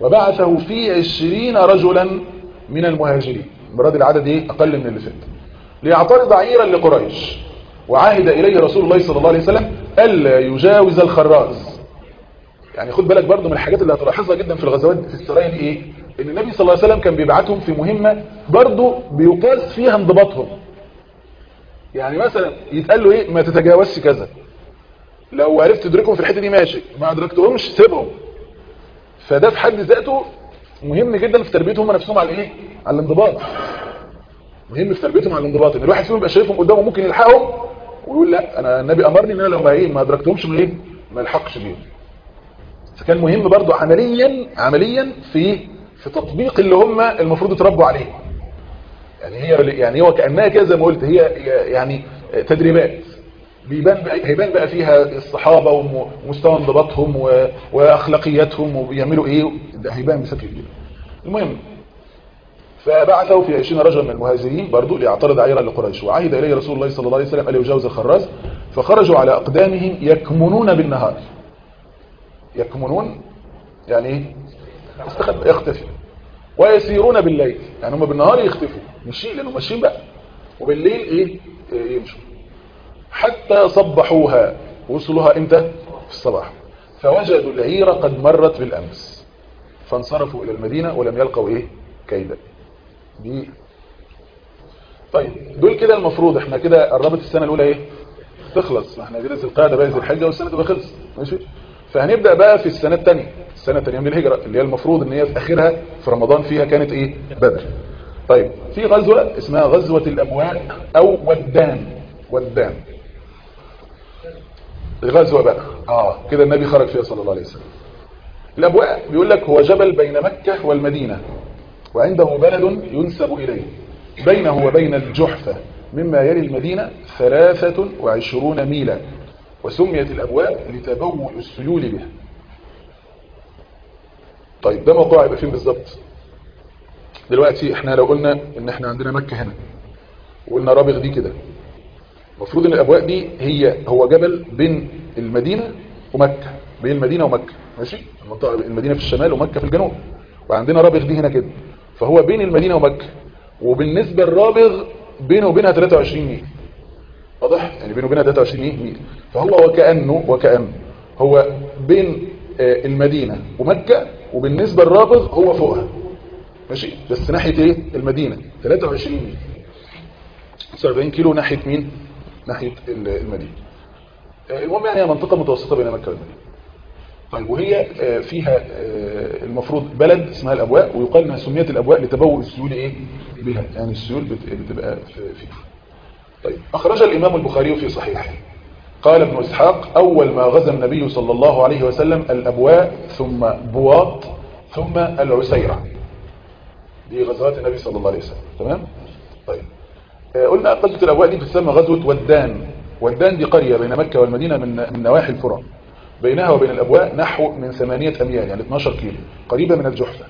وبعثه في عشرين رجلا من المهاجرين مراد العدد ايه اقل من اللي فات ليعترض عيرا لقريش وعهد اليه رسول الله صلى الله عليه وسلم الا يجاوز الخراز يعني خد بالك برضو من الحاجات اللي هتلاحظها جدا في الغزوات في السرايا دي ايه ان النبي صلى الله عليه وسلم كان بيبعتهم في مهمه برضو بيقاس فيها انضباطهم يعني مثلا يتقال له ايه ما تتجاوزش كذا لو عرفت تدركهم في الحته دي ماشي ما ادركتهمش سيبهم فده في حد ذاته مهم جدا في تربيتهم هم نفسهم على ايه على الانضباط مهم في تربيتهم على الانضباط ان الواحد فيهم يبقى شايفهم قدامه ممكن يلحقهم ويقول لا انا النبي امرني ان انا لو ما ايه ما ادركتهمش من ايه ما الحقش بيهم فكان مهم برضو عمليا عمليا في في تطبيق اللي هم المفروض يتربوا عليه يعني هي يعني هو كانها كده زي ما قلت هي يعني تدريبات بيبان بقى هيبان بقى فيها الصحابه ومستوى انضباطهم واخلاقياتهم وبيعملوا ايه ده هيبان بشكل كبير المهم فبعثه في 20 رجلا من المهاجرين برضو ليعترض عيرا لقريش وعهد اليه رسول الله صلى الله عليه وسلم ان يجاوز الخراز فخرجوا على اقدامهم يكمنون بالنهار يكمنون يعني ايه استخبى يختفي ويسيرون بالليل يعني هم بالنهار يختفوا ماشيين لانهم ماشيين بقى وبالليل ايه, إيه يمشوا حتى صبحوها وصلوها امتى في الصباح فوجدوا العير قد مرت بالامس فانصرفوا الى المدينه ولم يلقوا ايه كيدا دي طيب دول كده المفروض احنا كده قربت السنه الاولى ايه تخلص احنا كده ذي القعده بقى ذي الحجه والسنه تبقى خلصت ماشي فهنبدا بقى في السنه الثانيه السنه الثانيه من الهجره اللي هي المفروض ان هي في اخرها في رمضان فيها كانت ايه بدر طيب في غزوه اسمها غزوه الابواء او ودان ودان الغزوه بقى اه كده النبي خرج فيها صلى الله عليه وسلم الابواء بيقول لك هو جبل بين مكه والمدينه وعنده بلد ينسب اليه بينه وبين الجحفه مما يلي المدينه ثلاثة وعشرون ميلا وسميت الأبواء لتبوء السيول بها طيب ده موقع يبقى فين بالظبط دلوقتي احنا لو قلنا ان احنا عندنا مكة هنا وقلنا رابغ دي كده المفروض ان الابواء دي هي هو جبل بين المدينة ومكة بين المدينة ومكة ماشي المنطقة المدينة في الشمال ومكة في الجنوب وعندنا رابغ دي هنا كده فهو بين المدينة ومكة وبالنسبة للرابغ بينه وبينها 23 ميل واضح يعني بينه وبينها 23 ميل فهو وكأنه وكأنه هو بين المدينة ومكة وبالنسبة للرابغ هو فوقها ماشي بس ناحية ايه المدينة 23 ميل 49 كيلو ناحية مين ناحية المدينة المهم يعني هي منطقة متوسطة بين مكة والمدينة طيب وهي فيها المفروض بلد اسمها الأبواء ويقال انها سميت الأبواء لتبوء السيول ايه بها يعني السيول بتبقى فيها طيب أخرج الإمام البخاري في صحيحه قال ابن إسحاق أول ما غزا النبي صلى الله عليه وسلم الأبواء ثم بواط ثم العسيرة دي غزوات النبي صلى الله عليه وسلم تمام طيب قلنا غزوة الأبواء دي بتسمى غزوة ودان ودان دي قرية بين مكة والمدينة من, من نواحي الفرع بينها وبين الأبواء نحو من ثمانية أميال يعني 12 كيلو قريبة من الجحفة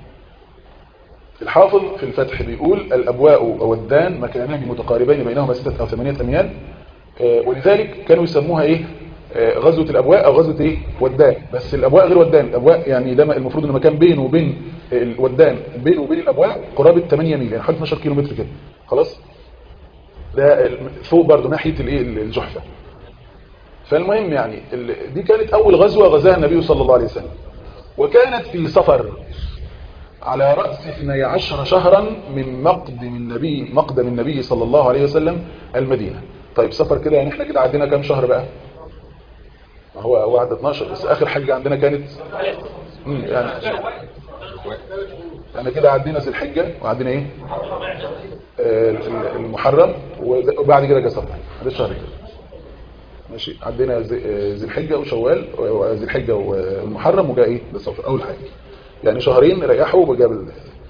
الحافظ في الفتح بيقول الأبواء ودان مكانان متقاربين بينهما ستة أو ثمانية أميال ولذلك كانوا يسموها إيه غزوة الأبواء أو غزوة إيه ودان بس الأبواء غير ودان الأبواء يعني ده المفروض إنه مكان بينه وبين الودان بينه وبين الأبواء قرابة 8 ميل يعني حوالي 12 كيلو متر كده خلاص ده فوق برضه ناحية الإيه الجحفة فالمهم يعني دي كانت أول غزوة غزاها النبي صلى الله عليه وسلم وكانت في سفر على رأس 12 شهرا من مقدم النبي مقدم النبي صلى الله عليه وسلم المدينة طيب سفر كده يعني احنا كده عدينا كام شهر بقى ما هو هو عدى 12 بس اخر حاجة عندنا كانت يعني يعني كده عدينا ذي الحجة وعدينا ايه آه المحرم وبعد كده جه سفر ده الشهر كده ماشي عدينا ذي الحجة وشوال وذي الحجة والمحرم وجاء ايه ده سفر اول حاجة يعني شهرين ريحوا وجاب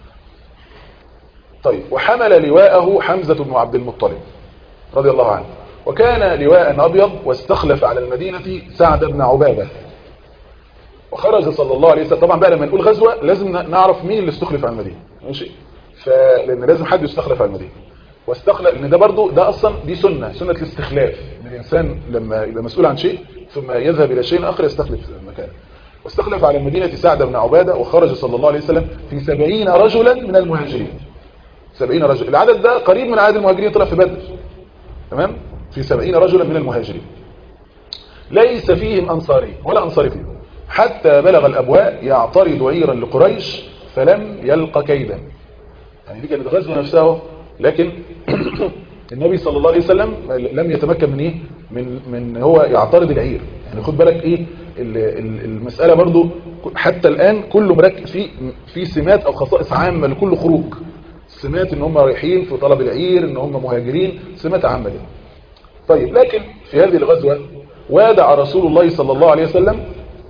طيب وحمل لواءه حمزة بن عبد المطلب رضي الله عنه وكان لواء أبيض واستخلف على المدينة سعد بن عبادة وخرج صلى الله عليه وسلم طبعا بقى لما نقول غزوة لازم نعرف مين اللي استخلف على المدينة ماشي فلان لازم حد يستخلف على المدينة واستخلف لان ده برضو ده اصلا دي سنة سنة الاستخلاف ان الانسان لما يبقى مسؤول عن شيء ثم يذهب الى شيء اخر يستخلف المكان واستخلف على المدينة سعد بن عبادة وخرج صلى الله عليه وسلم في سبعين رجلا من المهاجرين سبعين رجل العدد ده قريب من عدد المهاجرين طلع في بدر تمام في سبعين رجلا من المهاجرين ليس فيهم أنصاري ولا أنصاري فيهم حتى بلغ الأبواء يعترض عيرا لقريش فلم يلق كيدا يعني دي كانت غزوة نفسها لكن النبي صلى الله عليه وسلم لم يتمكن من ايه من من هو يعترض العير يعني خد بالك ايه المسألة برضو حتى الآن كله مركز في في سمات أو خصائص عامة لكل خروج سمات ان هم رايحين في طلب العير ان هم مهاجرين سمات عامة دي. طيب لكن في هذه الغزوة وادع رسول الله صلى الله عليه وسلم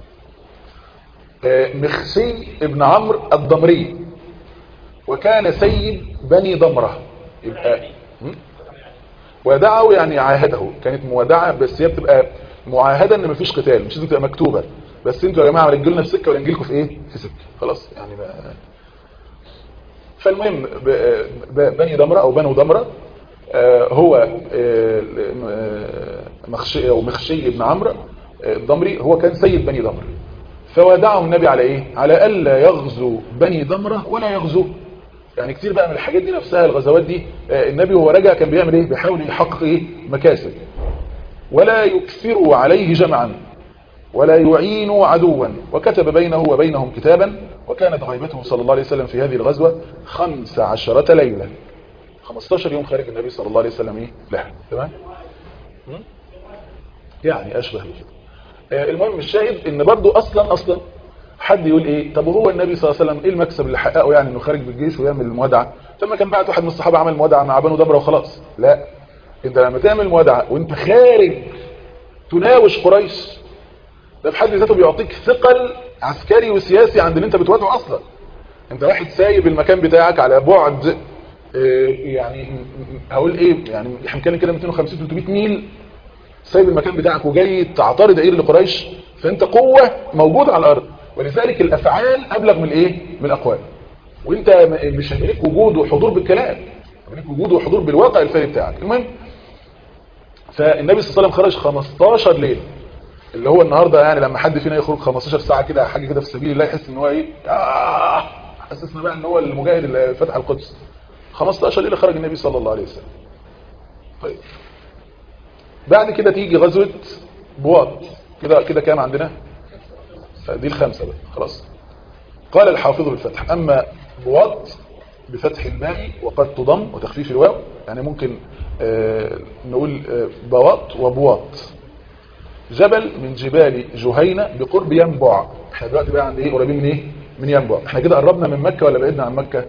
مخشي ابن عمرو الضمري وكان سيد بني ضمرة يبقى ودعه يعني عاهده كانت مودعة بس هي بتبقى معاهدة ان مفيش قتال مش لازم تبقى مكتوبة بس انتوا يا جماعة رجلنا في سكة ولا نجيلكم في ايه في سكة خلاص يعني بقى فالمهم بني ضمرة او بنو ضمرة هو مخشي او مخشي ابن عمرو الضمري هو كان سيد بني ضمرة فودعه النبي على ايه على الا يغزو بني ضمرة ولا يغزو يعني كتير بقى من الحاجات دي نفسها الغزوات دي النبي وهو راجع كان بيعمل ايه بيحاول يحقق ايه مكاسب ولا يكثروا عليه جمعا ولا يعينوا عدوا وكتب بينه وبينهم كتابا وكانت غيبته صلى الله عليه وسلم في هذه الغزوة خمس عشرة ليلة 15 يوم خارج النبي صلى الله عليه وسلم ايه لها تمام يعني اشبه بكده المهم الشاهد ان برضو اصلا اصلا حد يقول ايه طب وهو النبي صلى الله عليه وسلم ايه المكسب اللي حققه يعني انه خارج بالجيش ويعمل الموادعه لما كان بعت واحد من الصحابه عمل موادعه مع بنو دبره وخلاص لا انت لما تعمل موادعه وانت خارج تناوش قريش ده في حد ذاته بيعطيك ثقل عسكري وسياسي عند اللي انت بتواجهه اصلا انت واحد سايب المكان بتاعك على بعد يعني هقول ايه يعني احنا بنتكلم كده 250 300 ميل سايب المكان بتاعك وجاي تعترض عير لقريش فانت قوه موجوده على الارض ولذلك الافعال ابلغ من الايه من الاقوال وانت مش هيبقى وجود وحضور بالكلام هيبقى وجود وحضور بالواقع الفعلي بتاعك المهم فالنبي صلى الله عليه وسلم خرج 15 ليله اللي هو النهارده يعني لما حد فينا يخرج 15 ساعه كده حاجه كده في سبيل الله يحس ان هو ايه آه حسسنا بقى ان هو المجاهد اللي فتح القدس 15 ليله خرج النبي صلى الله عليه وسلم طيب بعد كده تيجي غزوه بواط كده كده كام عندنا دي الخمسة بقى خلاص قال الحافظ بالفتح أما بواط بفتح الباء وقد تضم وتخفيف الواو يعني ممكن آه نقول آه بواط وبواط جبل من جبال جهينة بقرب ينبع احنا دلوقتي بقى عند ايه قريبين من ايه من ينبع احنا كده قربنا من مكة ولا بعدنا عن مكة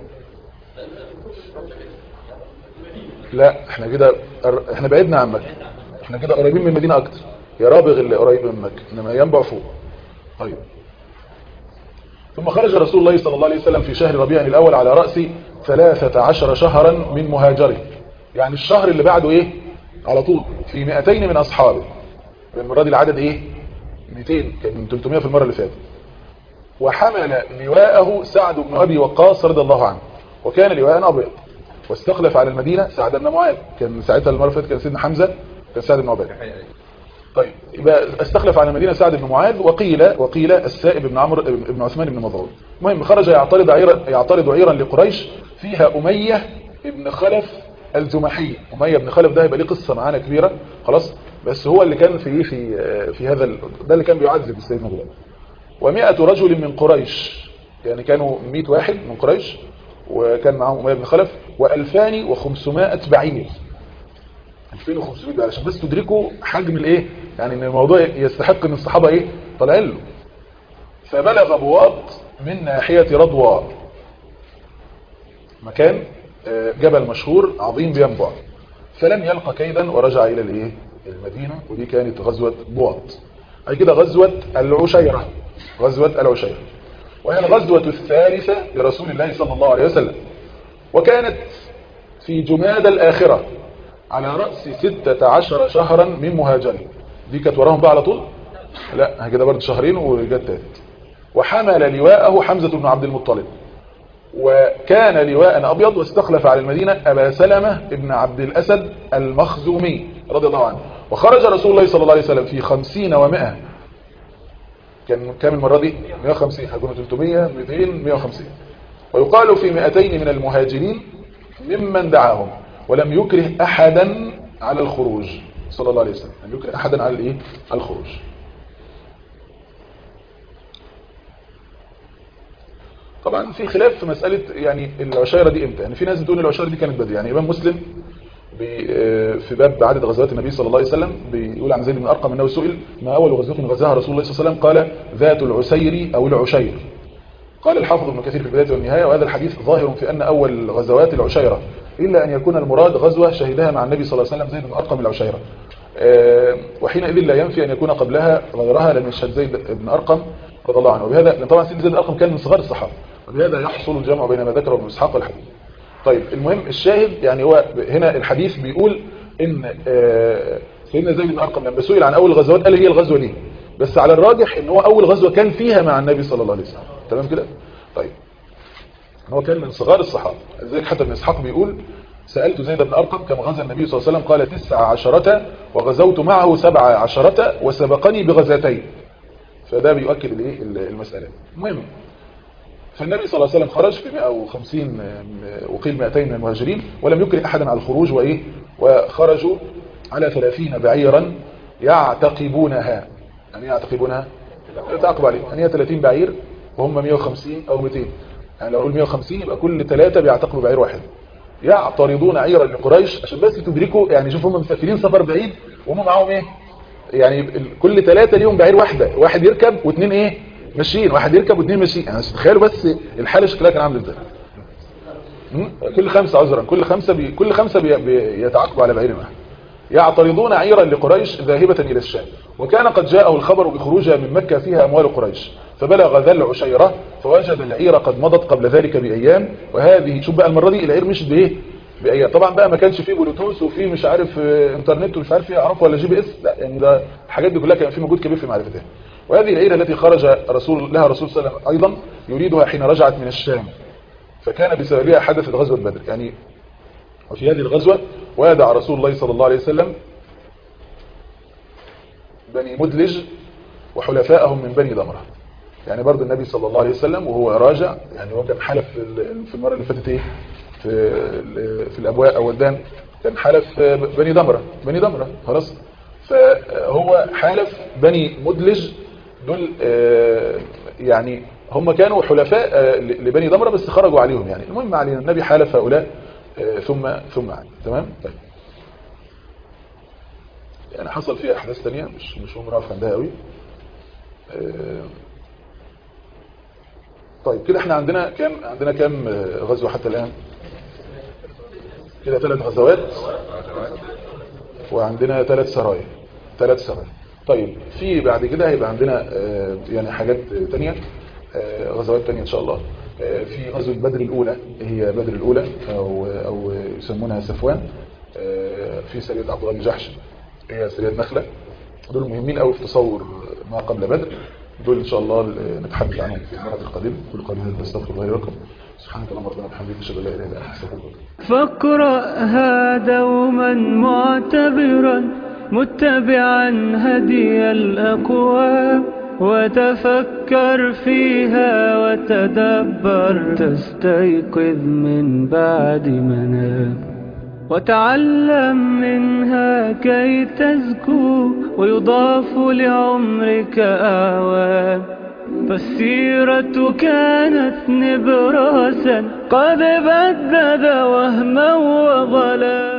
لا احنا كده احنا بعدنا عن مكة احنا كده قريبين من المدينة اكتر يا رابغ اللي قريب من مكة انما ينبع فوق طيب ثم خرج رسول الله صلى الله عليه وسلم في شهر ربيع الأول على رأس ثلاثة عشر شهرا من مهاجره يعني الشهر اللي بعده ايه على طول في 200 من أصحابه المرة دي العدد ايه 200 كان من 300 في المرة اللي فاتت وحمل لواءه سعد بن أبي وقاص رضي الله عنه وكان لواء أبيض واستخلف على المدينة سعد بن معاذ كان ساعتها المرة اللي فاتت كان سيدنا حمزة كان سعد بن عبادة طيب يبقى استخلف على مدينة سعد بن معاذ وقيل وقيل السائب بن عمرو بن عثمان بن مظعون المهم خرج يعترض عيرا يعترض عيرا لقريش فيها أمية ابن خلف الجمحي أمية بن خلف ده يبقى ليه قصة معانا كبيرة خلاص بس هو اللي كان في في في هذا ده اللي كان بيعذب السيد مغلان و100 رجل من قريش يعني كانوا 100 واحد من قريش وكان معاهم أمية بن خلف و2500 بعير 2500 بعير عشان بس تدركوا حجم الايه يعني ان الموضوع يستحق ان الصحابه ايه طالعين له فبلغ بواط من ناحيه رضوى مكان جبل مشهور عظيم بينبع فلم يلقى كيدا ورجع الى الايه المدينه ودي كانت غزوه بواط اي كده غزوه العشيره غزوه العشيره وهي الغزوه الثالثه لرسول الله صلى الله عليه وسلم وكانت في جماد الاخره على رأس ستة عشر شهرا من مهاجرة دي كانت وراهم بقى على طول لا كده برضه شهرين وجت تالت وحمل لواءه حمزة بن عبد المطلب وكان لواء أبيض واستخلف على المدينة أبا سلمة بن عبد الأسد المخزومي رضي الله عنه وخرج رسول الله صلى الله عليه وسلم في خمسين ومائة كان كام المرة دي 150 هيكونوا 300 200 150 ويقال في 200 من المهاجرين ممن دعاهم ولم يكره أحدا على الخروج صلى الله عليه وسلم لم يكره أحدا على الايه على الخروج طبعا في خلاف في مسألة يعني العشيرة دي امتى يعني في ناس بتقول العشيرة دي كانت بدري يعني إمام مسلم في باب عدد غزوات النبي صلى الله عليه وسلم بيقول عن زيد بن أرقم أنه سئل ما أول غزوة غزاها رسول الله صلى الله عليه وسلم قال ذات العسير أو العشير قال الحافظ ابن كثير في البداية والنهاية وهذا الحديث ظاهر في أن أول غزوات العشيرة إلا أن يكون المراد غزوة شهدها مع النبي صلى الله عليه وسلم زيد بن أرقم العشيرة وحينئذ لا ينفي أن يكون قبلها غيرها لم يشهد زيد بن أرقم رضي الله عنه وبهذا لأن طبعا سيد زيد بن أرقم كان من صغار الصحابة وبهذا يحصل الجمع بين ما ذكره ابن إسحاق والحديث طيب المهم الشاهد يعني هو هنا الحديث بيقول ان سيدنا زيد بن ارقم لما سئل عن اول غزوات قال هي الغزوه دي بس على الراجح ان هو اول غزوه كان فيها مع النبي صلى الله عليه وسلم تمام كده طيب هو كان من صغار الصحابه ذلك حتى ابن اسحاق بيقول سالت زيد بن ارقم كم غزا النبي صلى الله عليه وسلم قال تسع عشرة وغزوت معه سبع عشرة وسبقني بغزاتين فده بيؤكد الايه المساله المهم فالنبي صلى الله عليه وسلم خرج في 150 وقيل 200 من المهاجرين ولم يكره أحدا على الخروج وإيه وخرجوا على 30 بعيرا يعتقبونها يعني يعتقبونها يتعقب عليهم يعني هي 30 بعير وهم 150 أو 200 يعني لو أقول 150 يبقى كل ثلاثة بيعتقبوا بعير واحد يعترضون عيرا لقريش عشان بس تدركوا يعني شوفوا هم مسافرين سفر بعيد وهم معاهم ايه يعني كل ثلاثة ليهم بعير واحدة واحد يركب واثنين ايه ماشيين واحد يركب واثنين ماشيين يعني تخيلوا بس الحاله شكلها كان عامل ازاي كل خمسه عذرا كل خمسه بي كل خمسه بي بيتعاقبوا على بعير واحد يعترضون عيرا لقريش ذاهبه الى الشام وكان قد جاءه الخبر بخروجها من مكه فيها اموال قريش فبلغ ذا العشيره فوجد العير قد مضت قبل ذلك بايام وهذه شوف بقى المره دي العير مشت بايه بايام طبعا بقى ما كانش فيه بلوتوث وفيه مش عارف انترنت ومش عارف ايه اعرف ولا جي بي اس لا يعني ده الحاجات دي كلها كان في مجهود كبير في معرفتها وهذه العيرة التي خرج رسول لها رسول صلى الله عليه وسلم أيضا يريدها حين رجعت من الشام فكان بسببها حدثت غزوة بدر يعني وفي هذه الغزوة وادع رسول الله صلى الله عليه وسلم بني مدلج وحلفائهم من بني ضمرة يعني برضو النبي صلى الله عليه وسلم وهو راجع يعني هو كان حلف في المرة اللي فاتت ايه في, في الأبواء أو الدان كان حلف بني ضمرة بني ضمرة خلاص فهو حالف بني مدلج دول يعني هم كانوا حلفاء لبني ضمرة بس خرجوا عليهم يعني المهم علينا النبي حالف هؤلاء ثم ثم علي تمام طيب يعني حصل فيها احداث ثانيه مش مش هم نقف عندها قوي طيب كده احنا عندنا كام عندنا كام غزوه حتى الان كده ثلاث غزوات وعندنا ثلاث سرايا ثلاث سرايا طيب في بعد كده هيبقى عندنا يعني حاجات تانية غزوات تانية ان شاء الله في غزوة بدر الاولى هي بدر الاولى او او يسمونها سفوان في سرية عبد الله بن جحش هي سرية نخلة دول مهمين قوي في تصور ما قبل بدر دول ان شاء الله نتحدث عنهم في المرة القادمة كل قادمة بستغفر الله لكم سبحانك اللهم ربنا وبحمدك اشهد ان لا اله الا انت استغفرك فاقرأها دوما معتبرا متبعا هدي الأقوام وتفكر فيها وتدبر تستيقظ من بعد منام وتعلم منها كي تزكو ويضاف لعمرك أعوام فالسيرة كانت نبراسا قد بدد وهما وظلام